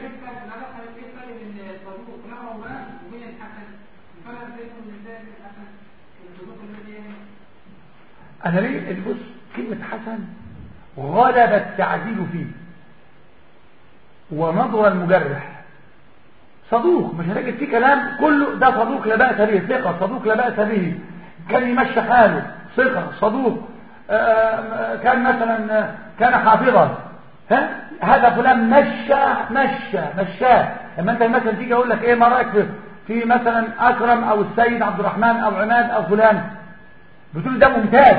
انا ليه بص كلمه حسن غلب التعديل فيه ونظر المجرح صدوق مش هنجد فيه كلام كله ده صدوق لا بأس به ثقة صدوق لا بأس به كان يمشي حاله ثقة صدوق كان مثلا كان حافظا ها هذا فلان مشى مشى مشاه لما انت مثلا تيجي اقول لك ايه ما رايك في في مثلا اكرم او السيد عبد الرحمن او عماد او فلان بتقول ده ممتاز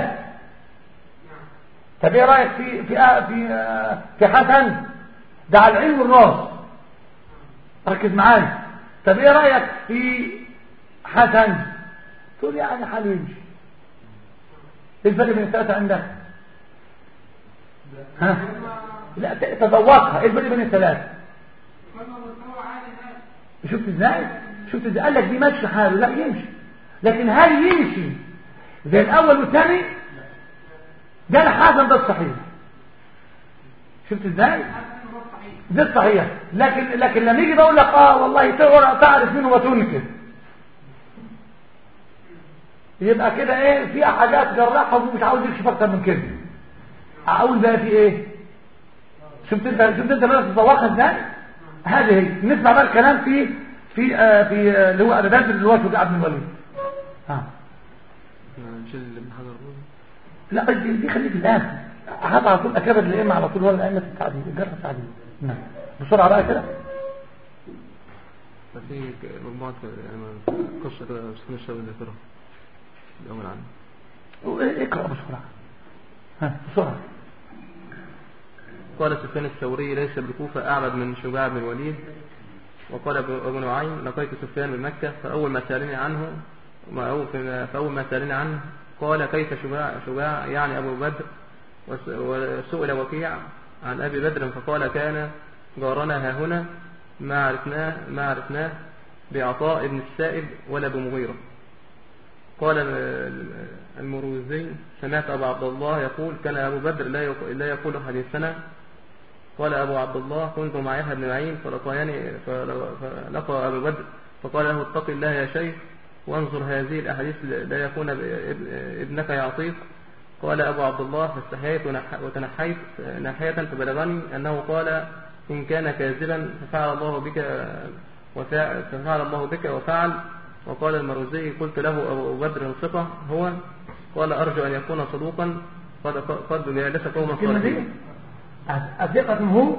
طب ايه رايك في في في في حسن ده على العين والراس ركز معايا طب ايه رايك في حسن تقول يعني حاله يمشي ايه الفرق بين الثلاثه عندك ها لا تذوقها ايه الفرق بين الثلاثه شفت ازاي شفت ازاي قال لك دي ماشي حاله لا يمشي لكن هل يمشي زي الاول والثاني ده الحسن ده الصحيح شفت ازاي ده الصحيح لكن لكن لما يجي بقول لك اه والله تعرف منه وتنكر يبقى كده ايه في حاجات جراحه ومش عاوز يكشف اكتر من كده اقول بقى في ايه شفت انت شفت انت بقى تتوقع ازاي هذه هي نسمع بقى الكلام في في آه في آه اللي هو ابي بدر اللي هو شجاع بن الوليد ها نشيل ابن حجر لا دي, دي خليك الاخر هات على طول اكابر الائمه على طول ولا ائمه التعديل الجرح التعديل نعم بسرعه بقى كده ففي مجموعة يعني قصة كده سكون الشباب الذاكرة الأول عنه اقرا بسرعه ها بسرعه قال سفيان الثوري ليس بالكوفة أعبد من شجاع بن الوليد وقال أبو نعيم لقيت سفيان بمكة فأول ما سألني عنه ما أول فأول ما سألني عنه قال كيف شجاع شجاع يعني أبو بدر وسئل وكيع عن أبي بدر فقال كان جارنا ها هنا ما عرفناه ما عرفناه بعطاء بن السائب ولا بمغيرة قال المروزي سمعت أبو عبد الله يقول كان أبو بدر لا لا يقول حديثنا قال أبو عبد الله كنت مع يحيى بن معين فلقياني فلقى أبو بدر فقال له اتق الله يا شيخ وانظر هذه الأحاديث لا يكون ابنك يعطيك قال أبو عبد الله فاستحييت وتنحيت ناحية فبلغني أنه قال إن كان كاذبا ففعل الله بك وفعل ففعل الله بك وفعل وقال المروزي قلت له أبو بدر ثقة هو قال أرجو أن يكون صدوقا قد قد جالس قوما صالحين الثقة هو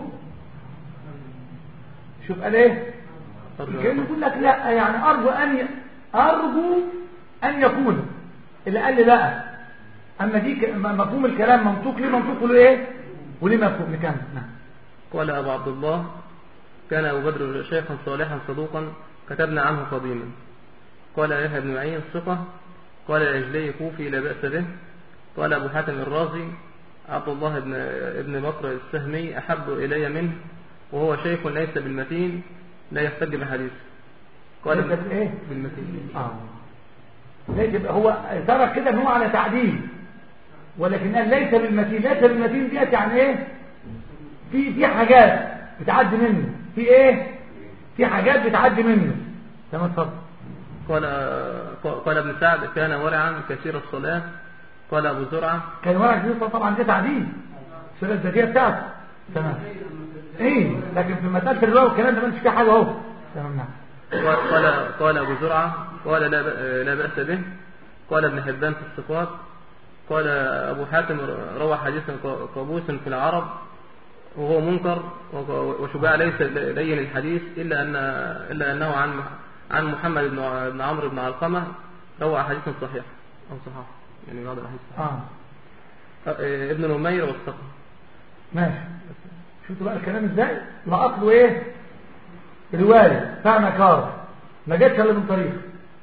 شوف قال ايه كان يقول لك لا يعني أرجو أن ي... أرجو أن يكون اللي قال لي بقى أما دي مفهوم الكلام منطوق ليه منطوق له ايه وليه مفهوم نكمل نعم قال أبو عبد الله كان أبو بدر شيخا صالحا صدوقا كتبنا عنه قديما قال يحيى بن معين ثقة قال العجلي كوفي لا بأس به قال أبو حاتم الرازي عبد الله بن ابن بكر السهمي أحب إلي منه وهو شيخ ليس بالمتين لا يحتج بحديث قال ليس بالإيه؟ بالمتين آه. ليس هو ترك كده ان هو على تعديل ولكن قال ليس بالمتين ليس بالمتين ديت يعني ايه في في حاجات بتعدي منه في ايه في حاجات بتعدي منه تمام اتفضل قال قال ابن سعد كان ورعا كثير الصلاة قال أبو زرعة كان ورع كثير طبعا ده تعديل الصلاة الذاتية بتاعته تمام ايه لكن في مسألة الرواية والكلام ده ما فيه حاجة اهو تمام نعم قال قال أبو زرعة قال لا لا بأس به قال ابن حبان في الصفات قال أبو حاتم روى حديثا قابوس في العرب وهو منكر وشجاع ليس لين الحديث إلا أن إلا أنه عن عن محمد بن بن عمرو بن علقمة روى حديث صحيح أو صحيح يعني بعض الأحاديث اه ابن نمير والثقة ماشي شفتوا بقى الكلام ازاي لقط له ايه روايه بتاع نكاره ما جاتش الا من طريق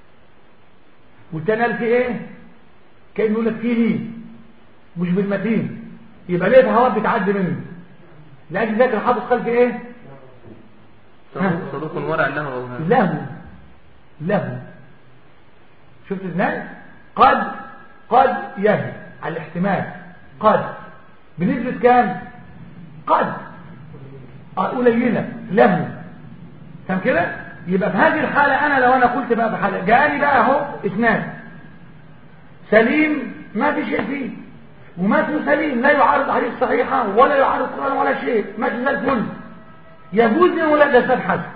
والتاني قال في ايه كانه يقول لك فيه ليه مش بالمتين يبقى ليه الهواء بتعدي منه لاجل ذلك الحافظ قال في ايه صدوق صدوق ورع له أوهام له له شفت ازاي قد قد يهي على الاحتمال قد بنسبة كام قد آه، قليلة له فاهم كده يبقى في هذه الحالة انا لو انا قلت بقى في حالة جاءني بقى اهو اثنان سليم ما في شيء فيه ومتن سليم لا يعارض حديث صحيحة ولا يعارض قرآن ولا شيء ماشي زي الفل يجوز له ولا ده اسناد حسن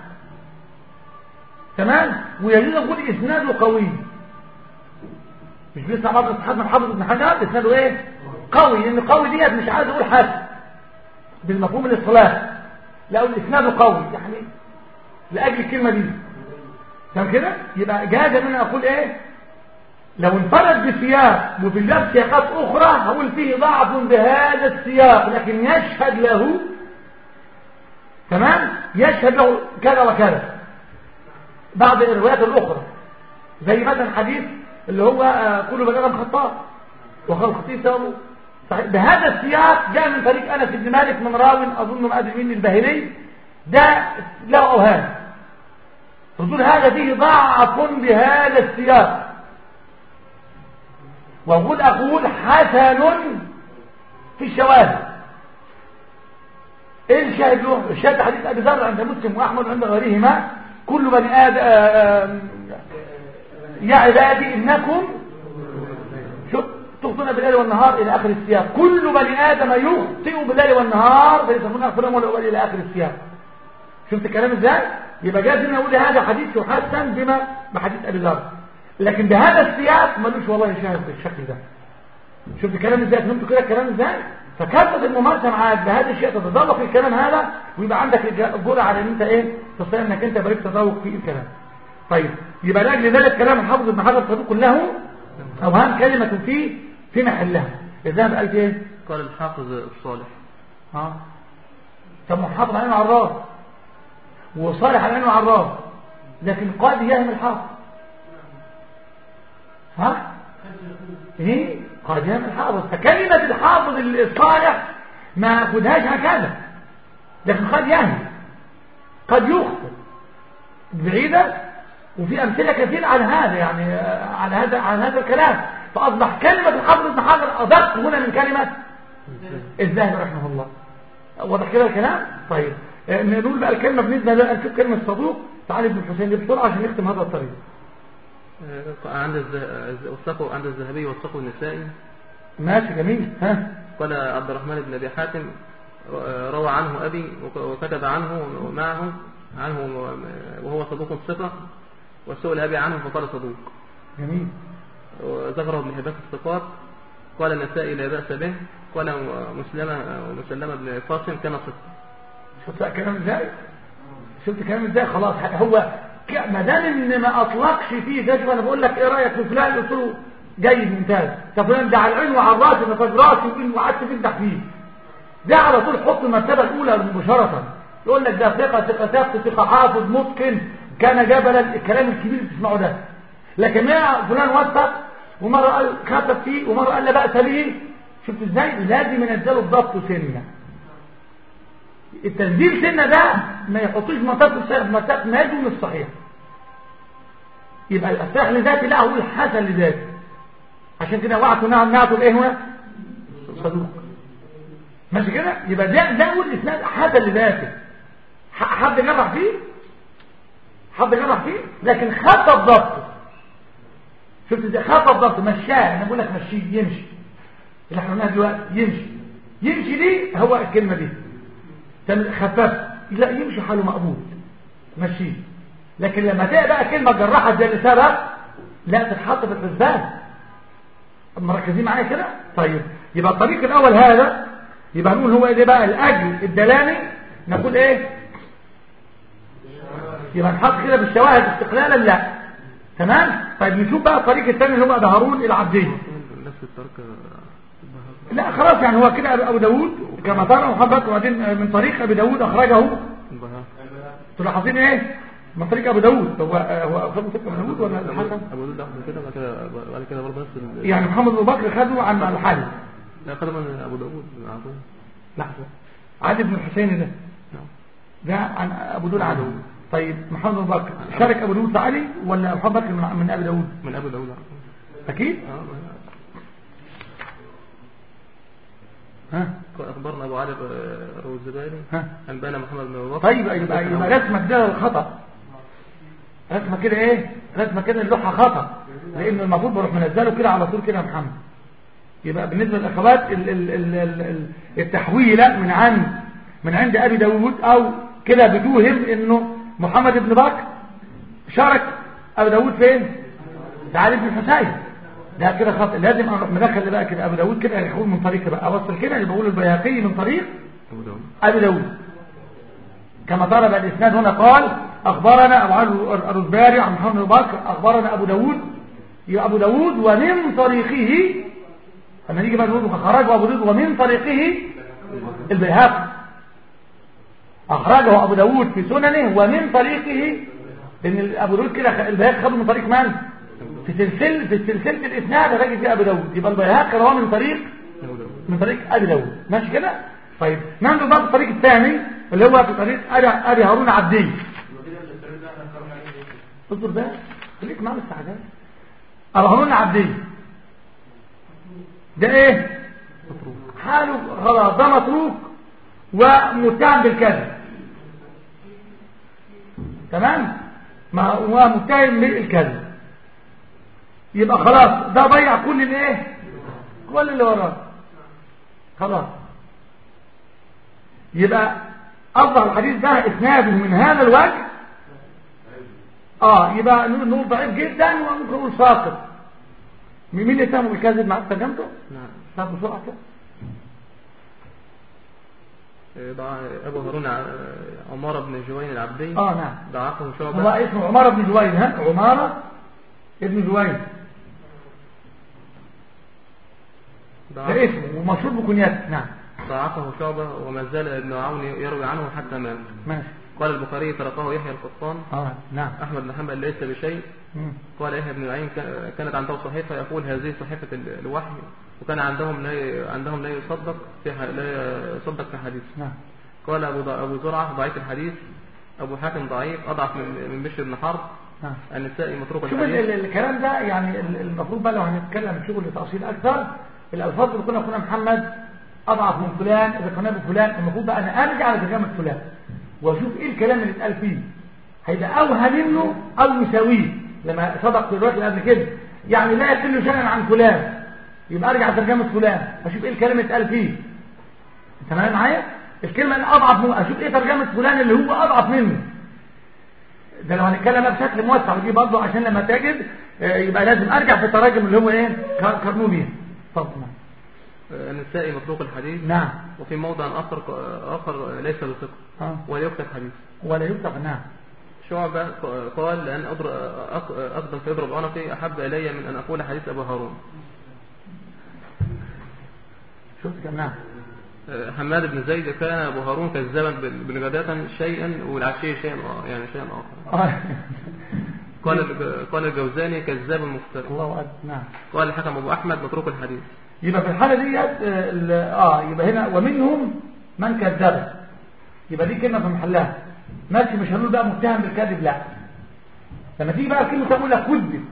تمام ويجوز اقول اسناده قوي مش لسه حافظ حافظ حافظ ابن حجر اسناده ايه قوي لان قوي ديت مش عايز اقول حسن بالمفهوم الاصطلاحي لا اقول اسناده قوي يعني لاجل الكلمه دي تمام كده يبقى جاز ان انا اقول ايه لو انفرد بسياق وفي اللفظ سياقات اخرى هقول فيه ضعف بهذا السياق لكن يشهد له تمام يشهد له كذا وكذا بعض الروايات الاخرى زي مثلا حديث اللي هو آه، كل بني ادم خطاء وخال الخطيب سببه صحيح بهذا السياق جاء من طريق انس بن مالك من راو اظن ما ادري مين الباهلي ده له اوهام فدول هذا فيه ضعف بهذا السياق وأقول أقول حسن في الشواهد ايه الشاهد له الشاهد حديث ابي ذر عند مسلم واحمد عند غيرهما كل بني ادم يا عبادي انكم شوف تخطئون بالليل والنهار الى اخر السياق كل بني ادم يخطئ بالليل والنهار فليس من اغفر ولا الى اخر السياق شفت الكلام ازاي يبقى جاز ان اقول هذا حديث يحسن بما بحديث ابي ذر لكن بهذا السياق ملوش والله شاهد بالشكل ده شفت الكلام ازاي فهمتوا كده الكلام ازاي فكثره الممارسه معاك بهذا الشيء تتذوق في الكلام هذا ويبقى عندك الجرأة على ان انت ايه تستطيع انك انت بريك تذوق في الكلام طيب يبقى لاجل ذلك كلام الحافظ ابن حجر صدوق له اوهام كلمه فيه في محلها الذهب قال ايه قال الحافظ الصالح ها طب محافظ على على الراس وصالح على على الراس لكن قد يهم الحافظ ها ايه قد يهم الحافظ فكلمة الحافظ الصالح ما خدهاش هكذا لكن قد يهم قد يخطئ بعيدة وفي أمثلة كثير على هذا يعني على هذا على هذا الكلام فأصبح كلمة الحافظ ابن حجر أدق هنا من كلمة الذهبي رحمه الله واضح كده الكلام طيب آه، نقول بقى الكلمة بالنسبة بقى نشوف كلمة صدوق تعالى ابن الحسين دي بسرعة عشان نختم هذا الطريق آه، عند الز- وثقه عند الذهبي وثقه النسائي ماشي جميل ها قال عبد الرحمن بن ابي حاتم آه، روى عنه ابي وك- وكتب عنه معه عنه وهو صدوق ثقه وسئل ابي عنه فقال صدوق جميل وذكره ابن هبات الثقات قال النسائي لا بأس به قال مسلمة ومسلمة بن قاسم كان صدق شفت بقى الكلام ازاي شفت الكلام ازاي خلاص هو ك- ما دام ان ما اطلقش فيه ده شوف انا بقول لك ايه رايك في فلان قلت له جيد ممتاز طب فلان ده على العين وعلى الراس ما فاز راسي وإن وقعدت تمدح فيه ده على طول حط المرتبه الاولى مباشره يقول لك ده ثقه ثقه ثقه ثقه حافظ متقن كان جبلا الكلام الكبير اللي بتسمعه ده لكن ما فلان وثق ومره قال كتب فيه ومره قال لا باس به شفت ازاي لازم ينزلوا الضبط سنه التنزيل سنة ده ما يحطوش منطقة الصحيح منطقة ما يدوم الصحيح يبقى الصحيح لذاته لا هو الحسن لذاته عشان كده وعدوا نعم نعطوا الايه هنا صدوق ماشي كده يبقى ده ده هو الاسناد حسن لذاته ح- حد جرح فيه حد جرح فيه لكن خط الضبط شفت ازاي خط الضبط مشاه انا بقول لك مشيه يمشي اللي احنا قلناها دلوقتي يمشي يمشي دي هو الكلمه دي تم- خفف لا يمشي حاله مقبول ماشي لكن لما تلاقي بقى كلمه جرحت زي اللي سبق لا تتحط في الحسبان مركزين معايا كده طيب يبقى الطريق الاول هذا يبقى نقول هو ايه بقى الاجل الدلالي نقول ايه يبقى نحط كده بالشواهد استقلالا لا تمام طيب نشوف بقى الطريق الثاني اللي هو ده هارون العبدي نفس الترك لا خلاص يعني هو كده ابو داوود كما ترى محبك وبعدين من طريق ابي داوود اخرجه البهاء تلاحظين ايه من طريق ابو داوود هو هو اخذ طريق ابو داوود ولا الحسن ابو داود اخذ كده بعد كده بعد كده برضه نفس ال- يعني محمد بن بكر خده عن الحارث لا خدم من ابو داود عطوه لحظه علي بن الحسين ده نعم ده عن ابو داوود عنه طيب محمد بن بكر شارك ابو داوود في علي ولا محمد بكر من من ابي داوود من ابو داود عطوه اكيد اه ها اخبرنا ابو علي ابو الزبيري ها انبانا محمد بن ابي بكر طيب يبقى يبقى رسمك ده الخطا رسمه كده ايه رسمه كده اللوحه خطا لان المفروض بروح منزله كده على طول كده يا محمد يبقى بالنسبه للاخوات ال- ال- ال- ال- ال- التحويله من عند من عند ابي داوود او كده بتوهم انه محمد بن بكر شارك ابو داوود فين ده علي بن الحسين ده كده خط لازم اروح مدخل بقى كده ابو داوود كده يقول من طريق بقى اوصل كده يبقى بقول البياقي من طريق ابو داود أبي داود كما طلب الإسناد هنا قال أخبرنا أبو علي الرزباري عن محمد بن بكر أخبرنا أبو داود يا أبو داود ومن طريقه لما نيجي بقى نقول خرجه أبو داود ومن طريقه البيهقي أخرجه أبو داود في سننه ومن طريقه لأن أبو داود كده البيهقي خده من طريق من؟ في سلسلة في سلسلة الإسناد الراجل فيه أبو داود يبقى البيهقي رواه من طريق ابو داود من طريق ابي داود ماشي كده طيب ننظر بقى في الطريق الثاني اللي هو في طريق ابي ابي هارون عبدي اصبر بقى خليك معانا السعداء ابي هارون عبدي ده ايه حاله خلاص ده متروك ومتهم بالكذب تمام ما ومتهم بالكذب يبقى خلاص ده ضيع كل الايه كل اللي وراه خلاص يبقى أفضل الحديث ده إسناده من هذا الوجه اه يبقى نقول نقول ضعيف جدا وممكن نقول ساقط مين اللي يتهم بالكذب مع ترجمته؟ نعم طب بسرعه كده ضع- أبو هارون ع- عمارة بن جوين العبدي اه نعم ضعفه هو شعبة اسمه عمارة بن جوين ها عمارة ابن جوين ده ضعف- اسمه ومشهور بكنيته نعم ضعفه شعبة وما زال ابن عون يروي عنه حتى مات ماشي قال البخاري تركه يحيى القطان اه نعم أحمد بن حنبل ليس بشيء مم. قال يحيى بن معين كان- كانت عنده صحيفة يقول هذه صحيفة ال- الوحي وكان عندهم لا ي- عندهم لا يصدق في ح- لا يصدق في حديث نعم قال أبو ض- أبو زرعة ضعيف الحديث أبو حاتم ضعيف أضعف من من بشر بن حرب نعم النسائي متروك شوف ال- الحديث ال- الكلام ده يعني ال- المفروض بقى لو هنتكلم شغل تفصيل اكثر الالفاظ اللي كنا اخونا محمد اضعف من فلان اذا كنا بفلان المفروض بقى انا ارجع لترجمه فلان واشوف ايه الكلام اللي اتقال فيه هيبقى اوهى منه او يساويه لما صدق في الوقت اللي قبل كده يعني لا يقل شيئا عن فلان يبقى ارجع لترجمه فلان اشوف ايه الكلام اللي اتقال فيه انت معايا معايا الكلمه اللي اضعف منه اشوف ايه ترجمه فلان اللي هو اضعف منه ده لو هنتكلم بقى بشكل موسع ودي برضه عشان لما تجد آه، يبقى لازم ارجع في التراجم اللي هو ايه كار- قارنوه بيها اتفضل النسائي متروك الحديث نعم وفي موضع آخر آخر ليس بثقة اه ولا يكتب حديث ولا يكتب نعم شعبة قال لأن أضر- أق- أقدم في يضرب عنقي أحب إلي من أن أقول حديث أبو هارون شفت كم نعم حماد بن زيد كان أبو هارون كذابا بال- بالغداة شيئا والعشية شيئا آ- يعني شيئا آخر آه. قال الج- قال الجوزاني كذاب مفتري الله أكبر نعم قال الحكم أبو أحمد متروك الحديث يبقى في الحالة ديت آه، ال- اه يبقى هنا ومنهم من كذب يبقى دي كلمة في محلها ماشي مش هنقول بقى متهم بالكذب لا لما تيجي بقى كلمة تقول لك كذب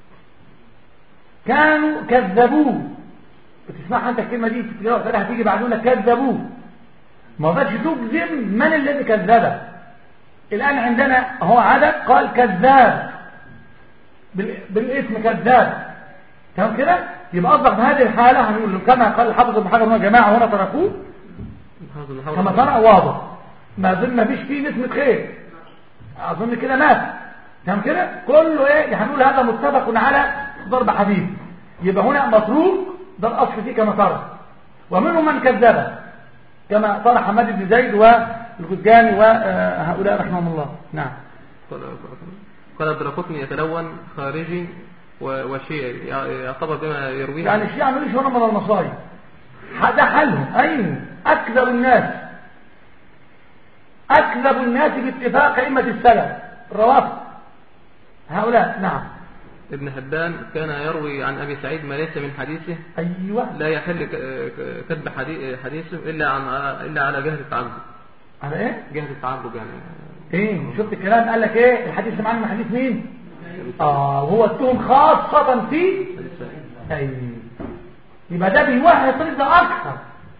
كانوا كذبوه بتسمعها انت الكلمة دي في التجارة وتلاقيها هتيجي بعدين لك كذبوه ما بقاش تجزم من الذي كذبه الآن عندنا هو عدد قال كذاب بال- بالاسم كذاب تمام كده يبقى اصبح في هذه الحالة هنقول له كما قال الحافظ ابن حجر هنا جماعة هنا تركوه حافظ الحافظ كما ترى واضح ما اظن ما فيش فيه نسمة خير اظن كده مات تمام كده كله ايه هنقول هذا متفق على ضرب حديث يبقى هنا متروك ده الاصل فيه كما ترى ومنهم من كذب كما ترى حماد بن زيد والغزجاني وهؤلاء رحمهم الله نعم قال قال الدرقطني يتلون خارجي و- وشيعي يعتبر بما يرويه يعني الشيعة ما يقولش هنا من المصايب ده حالهم ايوه اكذب الناس اكذب الناس باتفاق ائمه السلف الروافض هؤلاء نعم ابن حبان كان يروي عن أبي سعيد ما ليس من حديثه ايوه لا يحل ك- ك- كتب حدي- حديثه إلا عن إلا على جهة التعبد على ايه جهة التعبد يعني ايه شفت الكلام قال لك ايه الحديث اللي معانا من حديث مين اه وهو التهم خاصه في ايوه يبقى ده بيوهي الطريق ده اكثر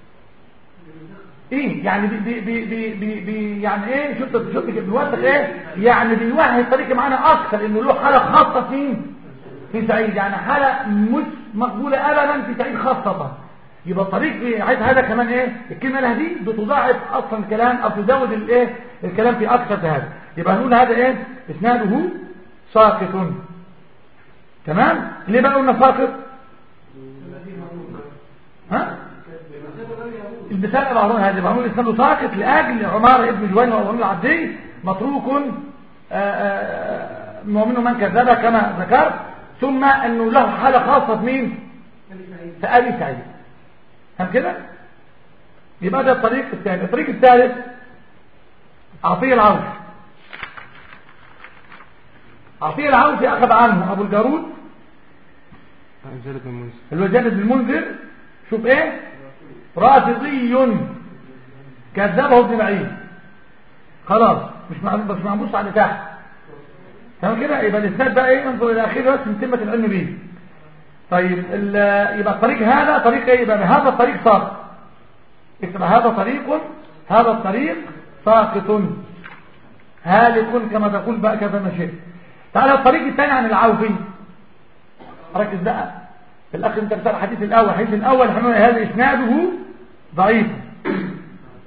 ايه يعني بي بي بي بي بي يعني ايه شفت شفت بيوثق ايه يعني بيوهي الطريق معانا اكثر انه له حاله خاصه في في سعيد يعني حاله مش مقبوله ابدا في سعيد خاصه يبقى الطريق في عايز هذا كمان ايه الكلمه لها دي بتضاعف اصلا الكلام او تزود الايه الكلام في اكثر في هذا يبقى هنقول هذا ايه اسناده ساقط تمام ليه بقى قلنا ساقط ها المثال ابو هارون هذا ابو هارون اسناده ساقط لاجل عمار ابن جوين وابو هارون العبدي متروك آه، آه، ومنه من كذب كما ذكرت ثم انه له حاله خاصه في مين في ابي سعيد فهم كده يبقى ده الطريق الثاني الطريق الثالث عطيه العوف عطيه العوف اخذ عنه ابو الجارود زيد بن منذر اللي هو جابر بن المنذر شوف ايه رافضي كذبه ابن معين خلاص مش مع- مش معبوس على تحت تمام كده يبقى الاسناد بقى ايه انظر الى اخره بس من تمه العلم به طيب ال- يبقى الطريق هذا طريق ايه يبقى هذا الطريق ساقط اكتب هذا طريق هذا الطريق ساقط هالك كما تقول بقى كذا ما شئت تعالى الطريق الثاني عن العوفي ركز بقى الاخ انت بتاع الحديث الاول الحديث الاول احنا قلنا هذا اسناده ضعيف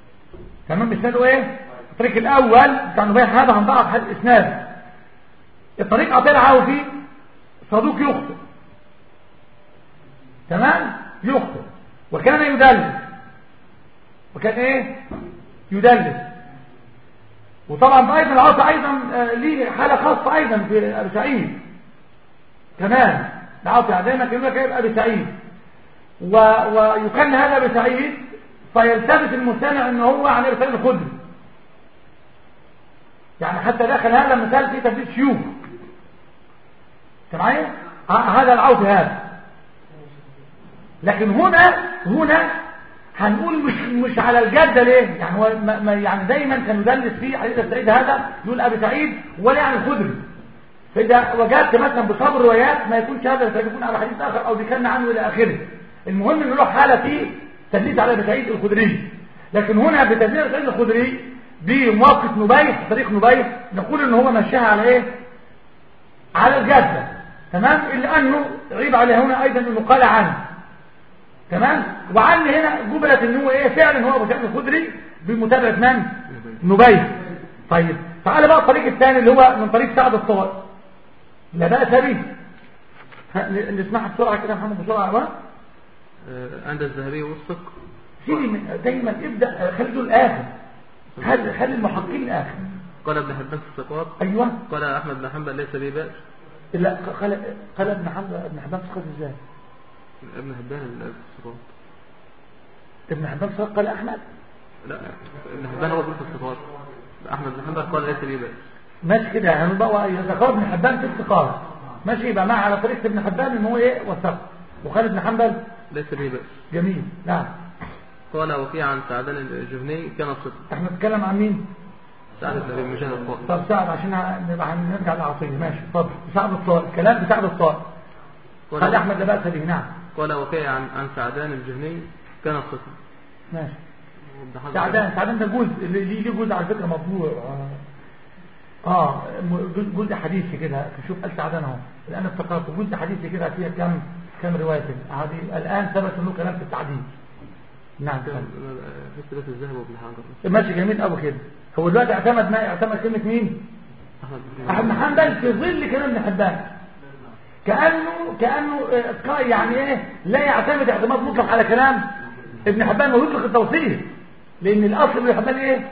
تمام اسناده ايه الطريق الاول بتاع نبيح هذا هنضعف حد اسناده الطريق عطيه العوفي صدوق يخطئ تمام يخطئ وكان يدلس وكان ايه يدلس وطبعا ضعيف العاصي ايضا آه، ليه حاله خاصه ايضا في ابي سعيد كمان العاصي دايما كلمه كان ابي سعيد و... ويكن هذا ابي سعيد فيلتبس المستمع ان هو عن ابي سعيد الخدري يعني حتى دخل هذا المثال في تدريس شيوخ أنت معايا ه- هذا العوف هذا لكن هنا هنا هنقول مش مش على الجدة ليه يعني هو ما ما- يعني دايما كان يدلس فيه حديث سعيد هذا يقول ابي سعيد ولا يعني الخدري فاذا وجدت مثلا بصبر الروايات ما يكونش هذا سعيد يكون على حديث اخر او بيكلم عنه الى اخره المهم ان له حاله فيه تدليس على ابي سعيد الخدري لكن هنا بتدليس على سعيد الخدري بموقف نبيح طريق نبيح نقول ان هو مشاها على ايه على الجدة تمام إلا أنه عيب عليه هنا أيضا أنه قال عنه تمام وعن هنا جبلت أنه هو إيه فعلا هو أبو سعيد الخدري بمتابعة من نبيه طيب تعال بقى الطريق الثاني اللي هو من طريق سعد الطوائي لا بأس به ها، ن- نسمعها بسرعة كده يا محمد بسرعة بقى آه، عند الذهبي وثق سيدي من- دايما ابدأ خلي دول الآخر خلي خلي المحققين الآخر قال ابن حبان في الثقات أيوه قال أحمد بن حنبل ليس به بأس لا قال قال ابن حبان ابن حبان سقط ازاي ابن حبان في الثقات ابن حبان سقط قال أحمد لا ابن حبان هو بيقول في الثقات أحمد بن حنبل قال ليس به بأس ماشي كده يعني بقى ذكر ابن حبان في استقامه ماشي يبقى مع على طريقه ابن حبان ان هو ايه وثق وقال ابن حنبل ليس به بأس جميل نعم قال وفي عن سعدان الجهني كان صدق احنا بنتكلم عن مين سعد بن ابي مجاهد الطائي طب سعد عشان نبقى نرجع للعطيه ماشي اتفضل سعد الطائي الكلام بسعد الطائي قال احمد لا باس به نعم قال وفي عن عن سعدان الجهني كان صدق ماشي سعدان سعدان ده جزء اللي ليه ليه جزء على فكره مطبوع اه, آه م- جزء- جزء حديثي كده شوف قال سعدان اهو الان افتكرت جزء حديثي كده فيها كم كم روايه كده. هذه الان ثبت انه كلام في التعديل نعم كان اتفضل. في اختلاف الذهب وابن حجر ماشي جميل قوي كده هو دلوقتي اعتمد ما اعتمد كلمه مين احمد بن احمد بن حنبل في ظل كلام ابن حبان كانه كانه آه، قا- يعني ايه لا يعتمد اعتماد مطلق على كلام ابن حبان ويطلق التوثيق لان الاصل ابن حبان ايه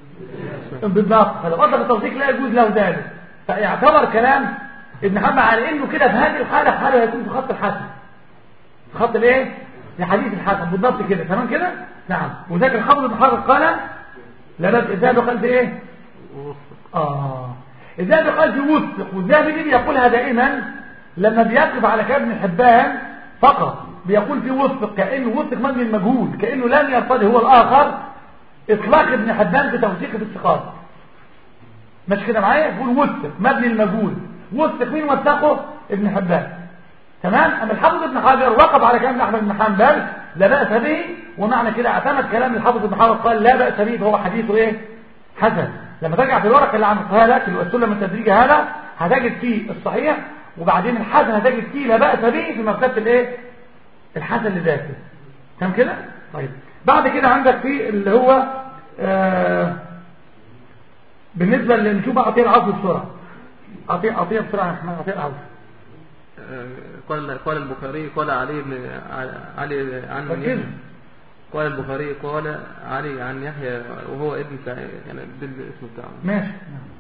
بالضبط فلو اطلق التوثيق لا يجوز له ذلك فيعتبر كلام ابن حبان على انه كده في هذه الحاله حاله هيكون في خط الحسن في خط الايه لحديث الحسن بالضبط كده تمام كده نعم وذاك الحافظ ابن حجر قال لا بس الذهبي قال في ايه ووثق اه الذهبي قال في وثق والذهبي دي بيقولها دائما لما بيقف على كلام ابن حبان فقط بيقول في وثق كانه وثق مبني المجهول كانه لم يرتضي هو الاخر اطلاق ابن حبان في توثيق في الثقات مش كده معايا يقول وثق مبني المجهول وثق مين وثقه ابن حبان تمام اما الحافظ ابن حجر وقف على كلام احمد بن حنبل لا باس به ومعنى كده اعتمد كلام الحافظ ابن حجر قال لا باس به فهو حديثه ايه حسن لما ترجع في الورقه اللي عملتها لك اللي هو السلم التدريجي هذا هتجد فيه الصحيح وبعدين الحسن هتجد فيه لا باس به في مرتبه الايه الحسن لذاته تمام كده طيب بعد كده عندك في اللي هو آه بالنسبه اللي نشوف اعطيه العفو بسرعه اعطيه اعطيه بسرعه يا احمد اعطيه العفو آه، قال قال البخاري قال علي بن علي عن ركزوا. يحيى قال البخاري قال علي عن يحيى وهو ابن سعيد يعني بالاسم بتاعه ماشي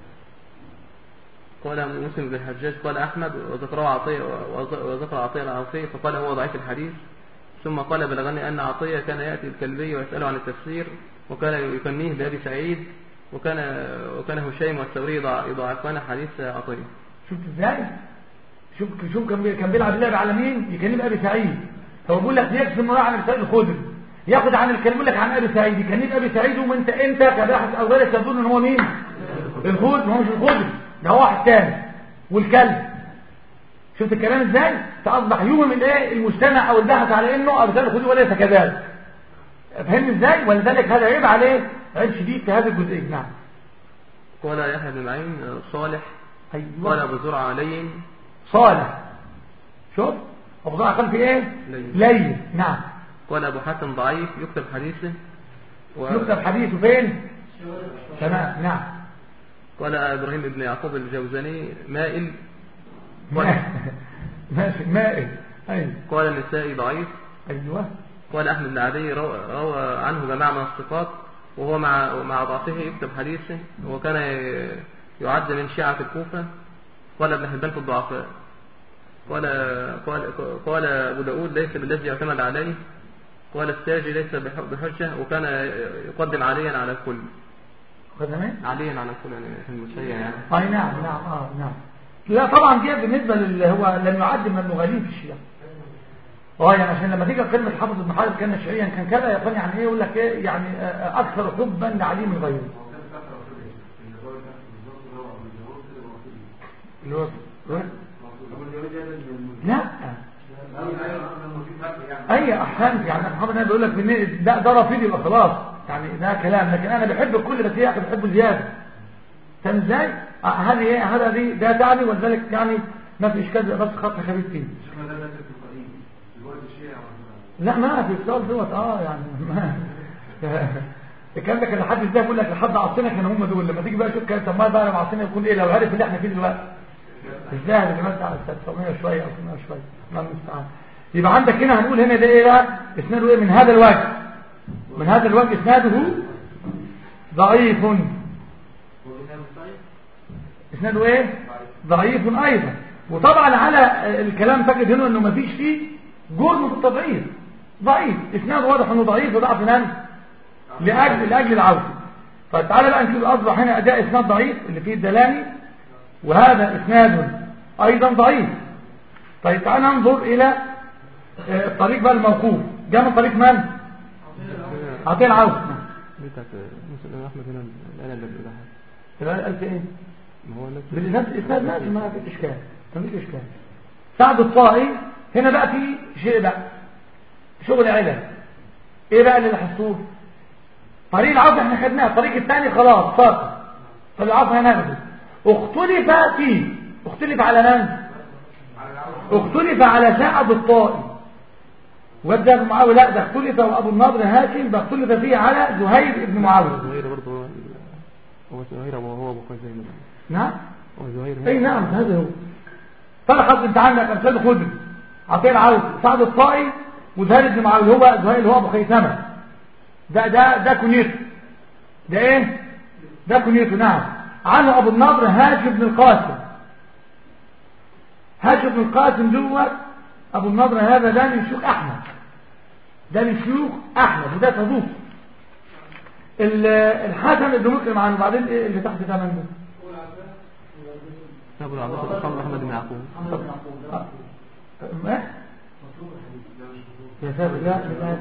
قال مسلم بن الحجاج قال احمد وذكره عطيه وذكر عطيه العطيه فقال هو ضعيف الحديث ثم قال بلغني ان عطيه كان ياتي الكلبي ويساله عن التفسير وكان يكنيه بابي سعيد وكان وكان هشيم والثوري يضع- يضاعفان حديث عطيه شفت ازاي شوف شوف كان بي- كان بيلعب اللعبه على مين يكلم ابي سعيد هو بيقول لك يكفي انه عن ابي سعيد الخدري ياخد عن الكلام يقول لك عن ابي سعيد يكلم ابي سعيد وانت انت كباحث او غيرك تظن ان هو مين الخدري هو مش الخدري ده هو واحد تاني والكلب شفت الكلام ازاي فاصبح يوهم الايه المجتمع او الباحث على انه ابو سعيد الخدري وليس كذلك فهمت ازاي ولذلك هذا عيب عليه عيب شديد في هذه الجزئيه نعم قال يحيى بن معين صالح قال ايوه ابو زرعه لين صالح شوف ابو ضاع قال في ايه لين. لين نعم قال ابو حاتم ضعيف يكتب حديثه و... يكتب حديثه فين تمام نعم قال إبراهيم بن يعقوب الجوزني مائل قال, ماشي مائل ايوه قال النسائي ضعيف ايوه قال أحمد بن عدي روى روى عنه جماعة من الثقات وهو مع مع ضعفه يكتب حديثه وكان يعد من شيعة الكوفة قال ابن حبان في الضعفاء قال قال قال أبو داود ليس بالذي اعتمد عليه قال الساجي ليس بح- بحجة وكان يقدم عليا على الكل خدمين عليا على الكل يعني في المشيع يعني اي نعم نعم اه نعم لا طبعا دي بالنسبه للي هو لم يعد من المغالين في الشيعة اه يعني عشان لما تيجي كلمه حافظ ابن حجر كان شيعيا كان كذا يا يعني ايه يقول لك ايه يعني آه، اكثر حبا لعلي من غيره هو كان فترة كده ان الراجل ده بالظبط اللي هو ابو الجواد كده الرسول اللي هو ابو الجواد ده من لا ايوه ايوه لما في فرق يعني اي احسنت يعني محمد انا بيقول لك من ده ده رفيق يبقى خلاص يعني ده كلام لكن انا بحب الكل بس يا اخي بحبه زياده فاهم ازاي آه، هذه ايه هذا دي ده تعني ولذلك يعني ما في اشكال بس خط خفيف فيه شيخنا ده ده في القديم دلوقتي الشيعة لا ولا ما في السؤال دوت اه يعني ما الكلام ده كان لحد ازاي بيقول لك لحد عصرنا كانوا هم دول لما تيجي بقى شوف كان طب ما بقى لما عصرنا يكون ايه لو عرف اللي احنا فيه دلوقتي ازاي يا جماعه بتاع 900 شويه او 800 شويه الله المستعان يبقى عندك هنا هنقول هنا ده ايه بقى اسناده ايه من هذا الوجه من هذا الوجه اسناده ضعيف اسناده ايه ضعيف ايضا وطبعا على الكلام تجد هنا انه مفيش فيه جرم في التضعيف ضعيف اسناد واضح انه ضعيف وضعف من لاجل لاجل العوده فتعالى بقى نشوف اصبح هنا اداء اسناد ضعيف اللي فيه الدلالي وهذا اسناد ايضا ضعيف طيب تعالى ننظر الى آه، الطريق بقى الموقوف جاء من طريق من عطيه العوف دي بتاعت مسلم احمد هنا الآلة اللي بيقولها يبقى قال في ايه ما هو نفس بالإسناد الإسناد ماشي ما فيش إشكال ما فيش إشكال سعد الطائي هنا بقى في شيء بقى شغل علم إيه بقى اللي لاحظتوه طريق العصر احنا خدناه الطريق الثاني خلاص ساقط طريق العصر هناخده اختلف فيه اختلف على من اختلف على سعد الطائي وده ابن معاوية لا ده اختلف وابو النضر هاشم ده اختلف فيه على زهير بن معاوية زهير برضه هو هو زهير وهو ابو خزيمة نعم هو زهير اي نعم هذا هو فلحظ انت عندك امثال خدري عطيه العوض سعد الطائي وزهير بن معاويه هو زهير اللي هو ابو خيثمه ده ده ده كنيته ده ايه ده كنيته نعم عنه ابو النضر هاشم بن القاسم هاشم بن القاسم دوت ابو النضر هذا ده من شيوخ احمد ده من شيوخ احمد وده صدوق ال- الحسن بن مسلم عنه بعدين ايه اللي تحت ثمن ده ابو العباس محمد احمد بن يعقوب ما يا سابق لا لا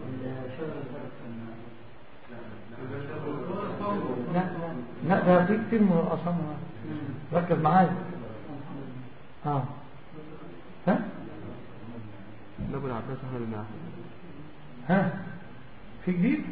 لا لا ده في كتير من اصلا ركز معايا اه ها ابو العباس احمد بن يعقوب ها في جديد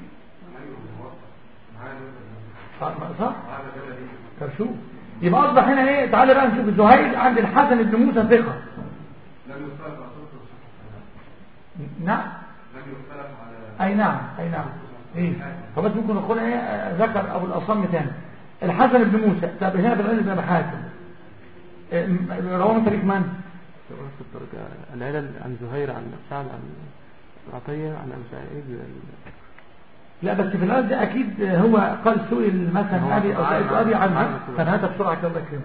صح صح طب شوف يبقى اصبح هنا ايه تعالى بقى نشوف الزهير عند الحسن بن موسى ثقه لم يختلف على صوت نعم لم يختلف على اي نعم اي نعم ايه فبس ممكن نقول ايه آه، ذكر ابو الاصم تاني الحسن بن موسى طب هنا بالعلم بن ابي حاتم آه، م- رواه من طريق من نفس الطريقة العلل عن زهير عن سعد عن عطية عن أبو سعيد لا بس في العلم ده اكيد هو قال سئل هو مثلا ابي او عارف- سئلت ابي عارف عنه كده. فهذا بسرعه كده الله يكرمك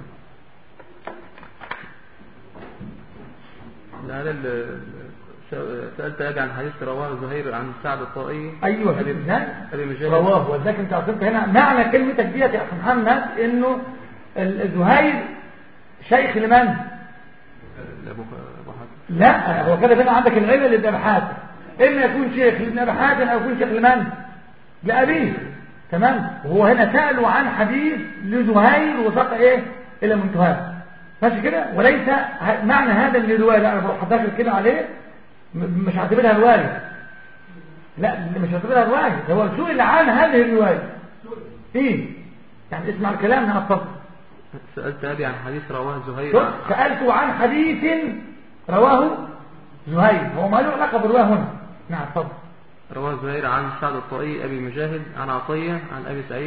العلل سألت أجي عن حديث رواه زهير عن سعد الطائي ايوه أبي- ازاي أبي مجاهد رواه ولذلك انت عرفت هنا معنى كلمتك ديت يا اخي محمد انه الزهير شيخ لمن لأبو أبو حاتم لا هو كده هنا عندك العلة لابن ابي حاتم اما يكون شيخ لابن ابي حاتم او يكون شيخ لمن لابيه تمام وهو هنا سالوا عن حديث لزهير وساق ايه الى منتهاه ماشي كده وليس ه- معنى هذا ان الروايه لا انا بروح داخل كده عليه م- مش هعتبرها روايه لا مش هعتبرها روايه هو سئل عن هذه الروايه ايه يعني اسمع الكلام انا اتفضل سألت أبي عن حديث رواه زهير شوف، عن- سألته عن حديث رواه زهير هو ما له علاقة بالرواية هنا نعم اتفضل رواه زهير عن سعد الطائي أبي مجاهد عن عطية عن أبي سعيد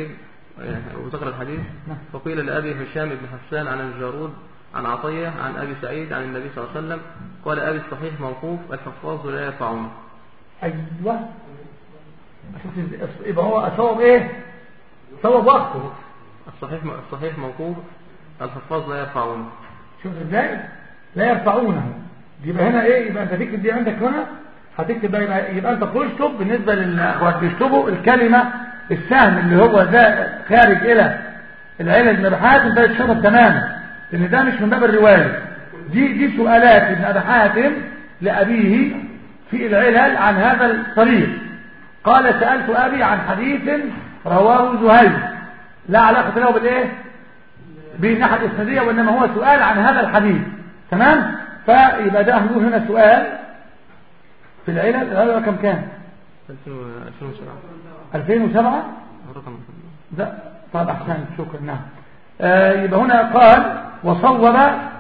وذكر الحديث نعم. فقيل لأبي هشام بن حسان عن الجارود عن عطية عن أبي سعيد عن النبي صلى الله عليه وسلم قال أبي الصحيح موقوف الحفاظ لا يرفعون ايوه شوف إز- يبقى هو صوب ايه صوب وقته الصحيح الصحيح موقوف الحفاظ لا يرفعون شوف ازاي لا يرفعونه يبقى هنا ايه يبقى انت تكتب دي عندك هنا هتكتب بقى يبقى, يبقى انت بتشطب بالنسبه للاخوات بيشطبوا الكلمه السهم اللي هو ده خارج الى العلل ابن ابي حاتم ده يتشطب تماما لان ده مش من باب الروايه دي دي سؤالات ابن ابي حاتم لابيه في العلل عن هذا الطريق قال سالت ابي عن حديث رواه زهير لا علاقه له بالايه بالناحية الإسنادية وإنما هو سؤال عن هذا الحديث تمام فيبقى ده هنقول هنا سؤال في العلل هذا كم كان 2007 2007 رقم ده طب أحسن شكرا نعم آه يبقى هنا قال وصوب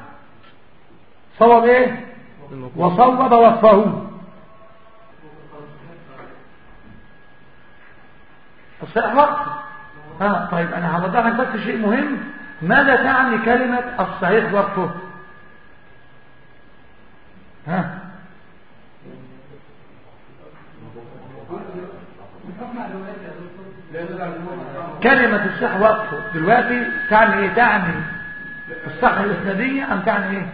صوب ايه الموقوف وصوب وصفه الصحيح وقت ها طيب انا هوضح لك بس شيء مهم ماذا تعني كلمة الصحيح وقفه ها كلمة الصح وقفه دلوقتي تعني ايه تعني الصحة الإسنادية أم تعني ايه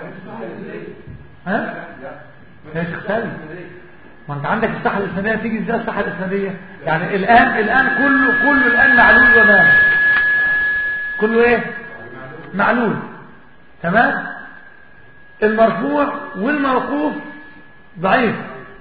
ها يا شيخ سالم ما انت عندك الصحة الإسنادية تيجي ازاي الصحة الإسنادية يعني الآن الآن كله كله الآن معلول ومال كله ايه معلول تمام المرفوع والموقوف ضعيف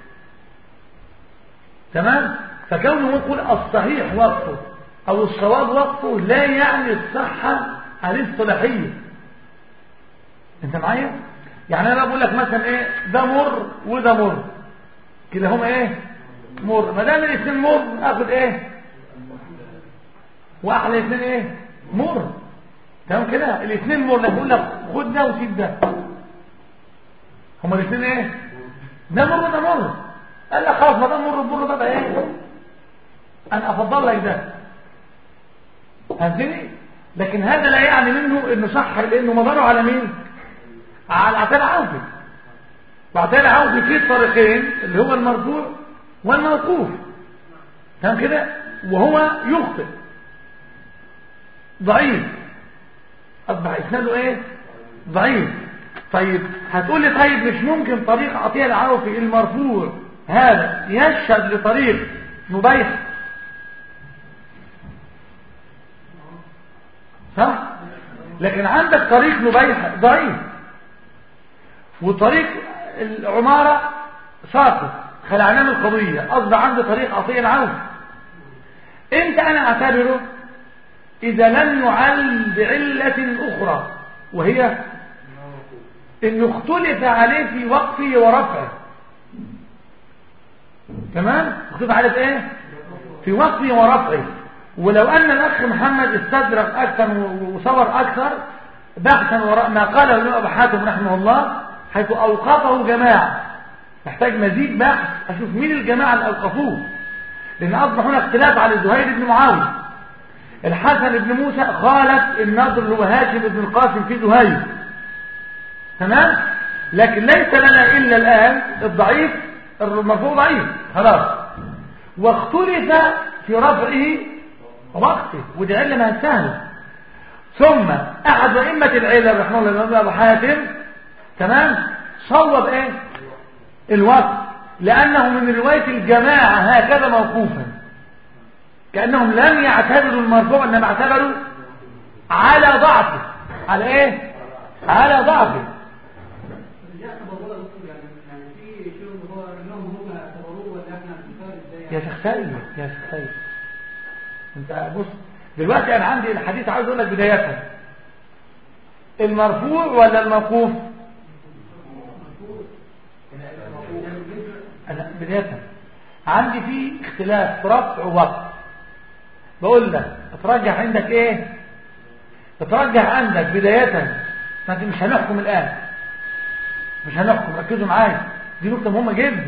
تمام فكونه يقول الصحيح وقفه او الصواب وقفه لا يعني الصحة الاصطلاحية انت معايا يعني انا بقول لك مثلا ايه ده مر وده مر كلاهما ايه مر ما دام الاثنين مر اخد ايه واحلى الاثنين ايه مر تمام كده الاثنين مر لكن يقول لك خد ده وسيب ده هما الاثنين ايه ده مر وده مر قال لك خلاص ما ده مر ومر ده بقى ايه انا افضل لك ده فهمتني لكن هذا لا يعني منه انه صح لانه مداره على مين على عتاب عوفي وعتاب عوفي فيه طريقين اللي هو المرفوع والموقوف تمام كده وهو يخطئ ضعيف اصبح اسناده ايه ضعيف طيب هتقول لي طيب مش ممكن طريق عطيه العوفي المرفوع هذا يشهد لطريق مبيح صح لكن عندك طريق مبيح ضعيف وطريق العمارة ساقط خلعناه من القضية أصبح عندي طريق عطية العون امتى أنا أعتبره إذا لم يعل بعلة أخرى وهي إنه اختلف عليه في وقفه ورفعه تمام اختلف عليه في إيه في وقفه ورفعه ولو أن الأخ محمد استدرك أكثر وصور أكثر بحثا وراء ما قاله ابن أبي حاتم رحمه الله حيث أوقفه جماعة محتاج مزيد بحث أشوف مين الجماعة اللي أوقفوه لأن أصبح هنا اختلاف على زهير بن معاوية الحسن بن موسى خالف النضر اللي هو هاشم بن القاسم في زهير تمام لكن ليس لنا إلا الآن الضعيف المرفوع ضعيف خلاص واختلف في رفعه وقته ودي علة ما سهلة ثم أحد أئمة العلم رحمه الله الإمام أبو حاتم تمام صوب إيه الوقت لأنه من رواية الجماعة هكذا موقوفا كأنهم لم يعتبروا المرفوع إنما اعتبروا على ضعفه على إيه على ضعفه يا شيخ سيد يا شيخ سيد انت بص دلوقتي انا عندي الحديث عاوز اقول لك بدايه المرفوع ولا الموقوف انا بدايه عندي في اختلاف في رفع ووقف بقول لك اترجح عندك ايه اترجح عندك بدايه ما انت مش هنحكم الان مش هنحكم ركزوا معايا دي نقطه مهمه جدا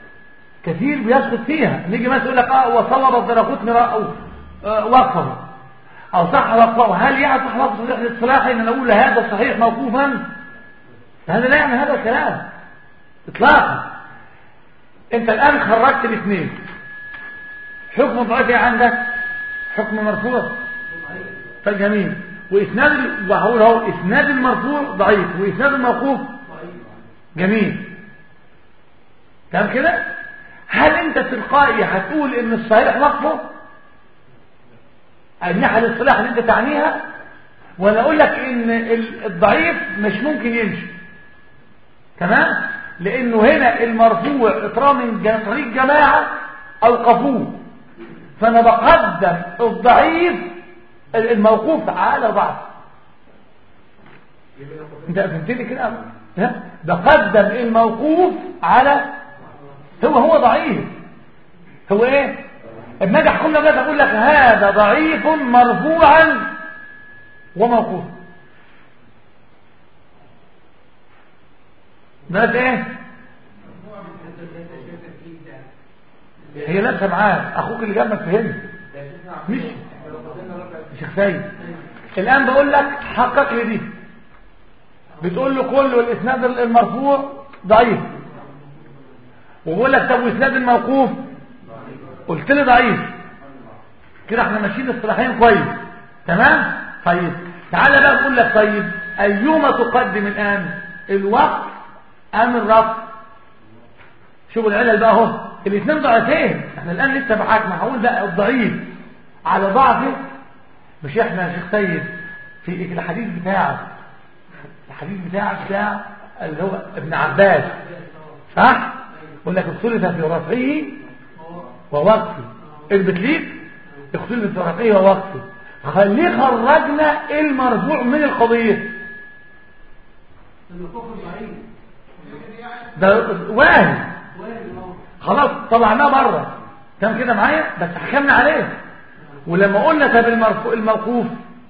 كثير بيسقط فيها نيجي مثلا يقول لك اه وصور الدرقوتني رأوا آه وقفه او صح وقفه هل يعني صح وقفه صحيح الاصطلاحي ان نقول هذا صحيح موقوفا هذا لا يعني هذا الكلام اطلاقا انت الان خرجت الاثنين حكم ضعيف ايه عندك حكم مرفوع طيب جميل واسناد ال- وهقول اهو اسناد المرفوع ضعيف واسناد الموقوف جميل تمام كده هل انت تلقائي هتقول ان الصحيح وقفه الناحيه الاصطلاح اللي انت تعنيها ولا اقول لك ان ال- الضعيف مش ممكن يمشي تمام لانه هنا المرفوع اطراء من جا- طريق جماعه اوقفوه فانا بقدم الضعيف الموقوف على ضعف انت فهمتني كده ها بقدم الموقوف على هو هو ضعيف هو ايه اما اجي احكم لك اقول لك هذا ضعيف مرفوعا وموقوف ده ايه هي لابسه معاك اخوك اللي جنبك فهمت مش شيخ سيد الان بقول لك حقق لي دي بتقول له كله الاسناد المرفوع ضعيف وبقول لك طب واسناد الموقوف قلت لي ضعيف كده احنا ماشيين اصطلاحيا كويس تمام طيب تعالى بقى نقول لك طيب ايهما تقدم الان الوقت ام الرفض شوف العلل بقى اهو الاثنين ضعيفين احنا الان لسه بحاكم هقول بقى الضعيف على ضعفه مش احنا يا شيخ سيد في الحديث بتاعك الحديث بتاعك بتاع اللي هو ابن عباس صح يقول لك اختلف في رفعه ووقفه اثبت ليك اختلف في رفعه ووقفه خليه خرجنا المرفوع من القضيه ده واهم خلاص طلعناه بره تمام كده معايا بس حكمنا عليه ولما قلنا طب المرفوع الموقوف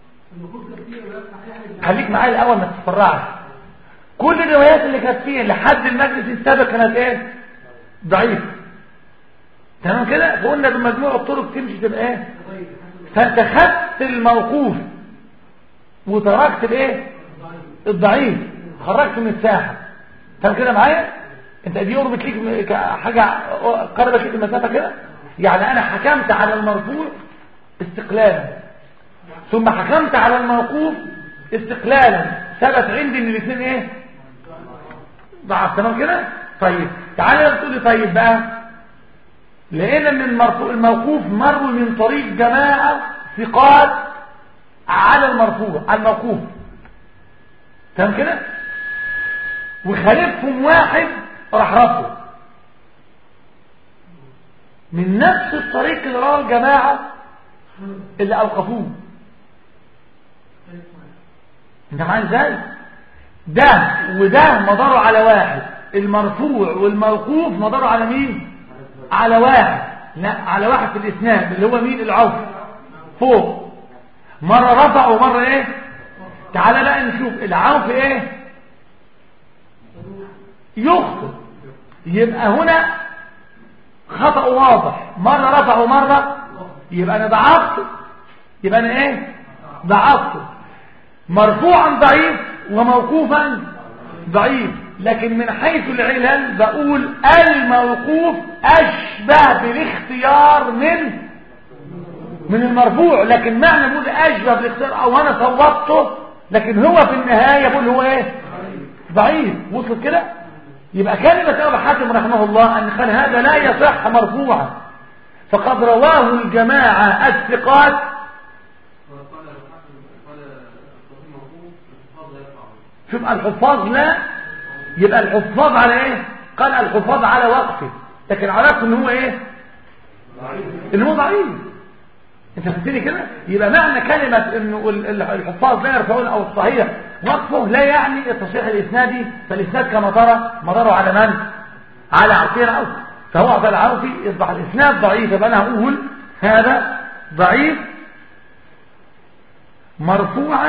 خليك معايا الاول ما تتفرعش كل الروايات اللي كانت فيه لحد المجلس السابق كانت ايه ضعيف تمام كده فقلنا بمجموع الطرق تمشي تبقى ايه فانت خدت الموقوف وتركت الايه الضعيف خرجت من الساحه تمام كده معايا انت دي قربت ليك حاجه قربت ليك المسافه كده يعني انا حكمت على المرفوع استقلالا ثم حكمت على الموقوف استقلالا ثبت عندي ان الاثنين ايه ضعف تمام كده طيب تعالى بتقول لي طيب بقى لقينا ان المرفوع الموقوف مر من طريق جماعه ثقات على المرفوع على الموقوف تمام كده وخالفهم واحد راح رفضه من نفس الطريق اللي رواه الجماعه اللي اوقفوه انت معايا ازاي ده وده مداره على واحد المرفوع والموقوف مداره على مين على واحد لا على واحد في الاسناد اللي هو مين العوف فوق مرة رفع ومرة ايه تعالى بقى نشوف العوف ايه يخطئ يبقى هنا خطأ واضح مرة رفع ومرة يبقى انا ضعفت يبقى انا ايه ضعفت مرفوعا ضعيف وموقوفا ضعيف لكن من حيث العلل بقول الموقوف أشبه بالاختيار من من المرفوع لكن معنى بقول أشبه بالاختيار أو أنا صوبته لكن هو في النهاية بقول هو إيه ضعيف وصلت كده يبقى كلمة أبو حاتم رحمه الله أن قال هذا لا يصح مرفوعا فقد رواه الجماعة الثقات شوف الحفاظ لا يبقى الحفاظ على ايه قال الحفاظ على وقفه لكن عرفت ان هو ايه ان هو ضعيف انت فهمتني كده يبقى معنى كلمة انه الحفاظ لا يرفعون او الصحيح وقفه لا يعني التصحيح الاسنادي فالاسناد كما ترى مداره على من على عقير العوفي فهو عقير العوفي يصبح الاسناد ضعيف يبقى انا هقول هذا ضعيف مرفوعا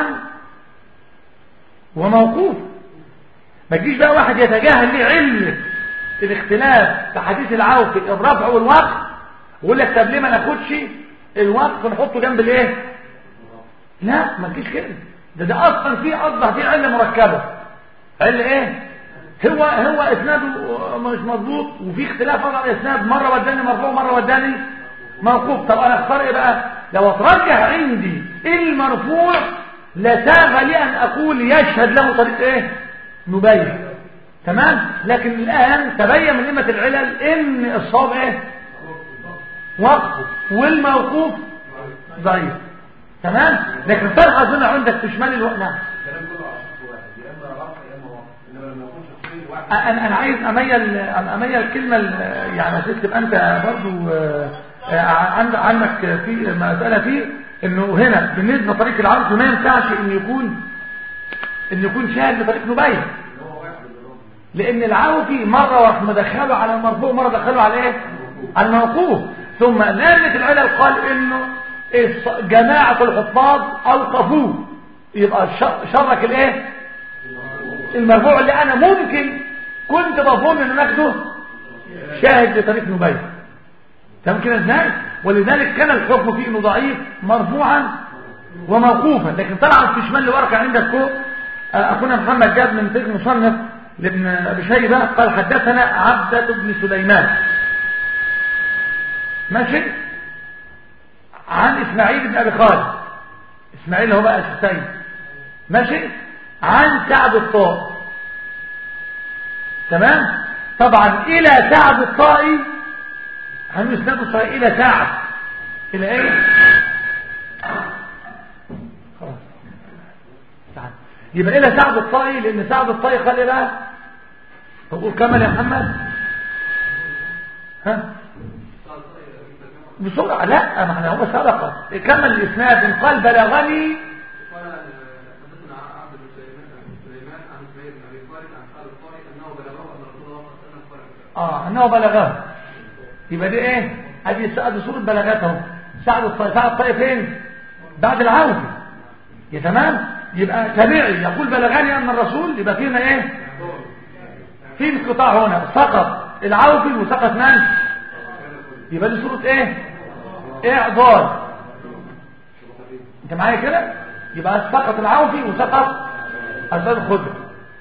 وموقوف ما تجيش بقى واحد يتجاهل ليه علة الاختلاف في حديث العوف الرفع والوقف ويقول لك طب ليه ما ناخدش الوقف نحطه جنب الايه لا ما تجيش كده ده ده اصلا في اصبح في عله مركبه عله ايه هو هو اسناده مش مظبوط وفي اختلاف على الاسناد مره وداني مرفوع مره وداني موقوف طب انا اختار ايه بقى لو اترجح عندي المرفوع لساغ لي ان اقول يشهد له طريق ايه نبين تمام لكن الان تبين من قيمه العلل ان الصواب ايه وقف والموقوف ضعيف تمام لكن فرق اظن عندك في شمال الوقت نعم الكلام كله على شخص واحد يا اما رفع يا اما وقف انما لما يكون شخصين واحد انا انا عايز اميل اميل كلمه ال- يعني عشان تبقى انت برضو آه، آه، عند- عندك في مساله فيه انه هنا بالنسبه لطريق العرض ما ينفعش ان يكون ان يكون شاهد بطريق نبين لان العوفي مره راح مدخله على المرفوع مره دخله على ايه على الموقوف ثم لامه العلل قال انه الص- جماعه الحفاظ اوقفوه يبقى ش- شرك الايه المرفوع اللي انا ممكن كنت بظن ان ناخده شاهد لطريق نبين تمام كده ازاي ولذلك كان الحكم فيه انه ضعيف مرفوعا وموقوفا لكن طبعا في شمال الورقه عندك فوق آه، اخونا محمد جاب من طريق مصنف لابن ابي شيبه قال حدثنا عبده بن سليمان ماشي عن اسماعيل بن ابي خالد اسماعيل هو بقى السيد ماشي عن سعد الطائي تمام طبعا الى سعد الطائي هنسند الطائي الى سعد الى ايه خلاص سعد يبقى الى سعد الطائي لان سعد الطائي قال ايه بقى تقول كمل يا محمد ها بسرعه لا ما احنا هو سبق كمل الاسناد إن قال بلغني قال حدثنا عبد بن سليمان سليمان عن اسماعيل بن ابي خالد عن خالد الطاري انه بلغه ان رسول الله صلى الله عليه وسلم قال اه انه بلغه يبقى دي ايه ادي ادي صوره بلاغاتهم سعد الطائف سعد الطائف فين بعد العوده يا تمام يبقى تابعي يقول بلغني ان الرسول يبقى فينا ايه في انقطاع هنا سقط العوفي وسقط من يبقى دي صوره ايه اعضال انت معايا كده يبقى سقط العوفي وسقط اسباب الخضر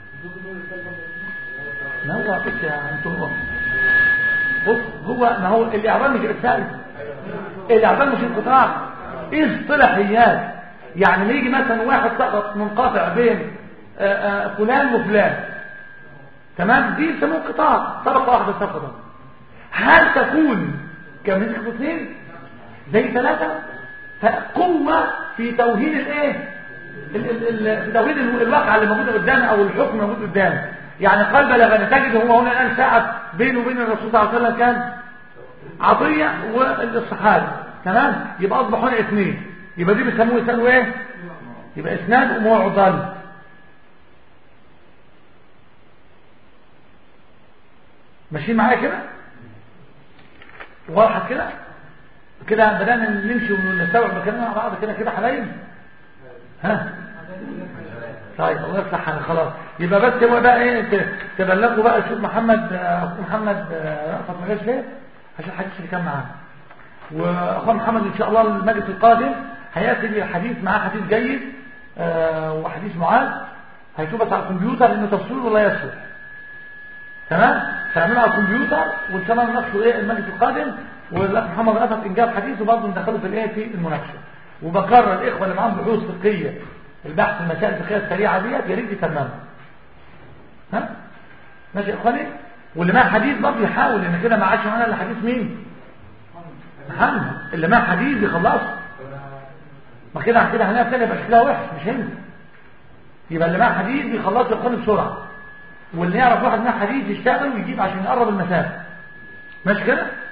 ما هو بص يا انتم بص هو ما هو الاعراب مش ارسال الاعراب مش انقطاع اصطلاحيات يعني ما يجي مثلا واحد سقط منقطع بين آه، آه، فلان وفلان تمام دي يسموه انقطاع طبقه واحده سقطت هل تكون كمثل اثنين زي ثلاثه فقوه في توهين الايه ال- ال- ال- في توهين ال- الواقع اللي موجود قدامي او الحكم موجود قدامي يعني قال بلغني تجد هو هنا الان ساعه بينه وبين الرسول صلى الله عليه وسلم كان عطيه والصحابه تمام يبقى اصبح هنا اثنين يبقى دي بيسموه يسموه ايه يبقى اسناد معضل ماشيين معايا كده واضحه كده كده بدانا نمشي ونستوعب كلامنا مع بعض كده كده حبايب ها طيب الله يصلح حالك خلاص يبقى بس هو بقى ايه ت- تبلغوا بقى شوف محمد آه، اخو محمد آه، رأفت ما جاش ليه عشان الحديث اللي كان معاه واخوان محمد ان شاء الله المجلس القادم هياتي بالحديث معاه حديث جيد آه، وحديث معاذ هيشوف بس على الكمبيوتر لانه تصويره لا يصلح تمام تعملوا على الكمبيوتر وان شاء الله نناقشه ايه المجلس القادم والاخ محمد رأفت ان جاب حديث وبرضه ندخله في الايه في المناقشه وبكرر الاخوه اللي معاهم بحوث فقهيه البحث المسائل الفقهيه السريعه ديت يا ريت يتمموا ها ماشي يا اخواني واللي معاه حديث برضه يحاول ان كده ما عادش معانا الا حديث مين محمد اللي معاه حديث يخلصه ما كده عن كده هنلاقي تاني يبقى شكلها وحش مش هنا يبقى اللي معاه حديث يخلصه يا اخواني بسرعه واللي يعرف واحد معاه حديث يشتغل ويجيب عشان يقرب المسافه ماشي كده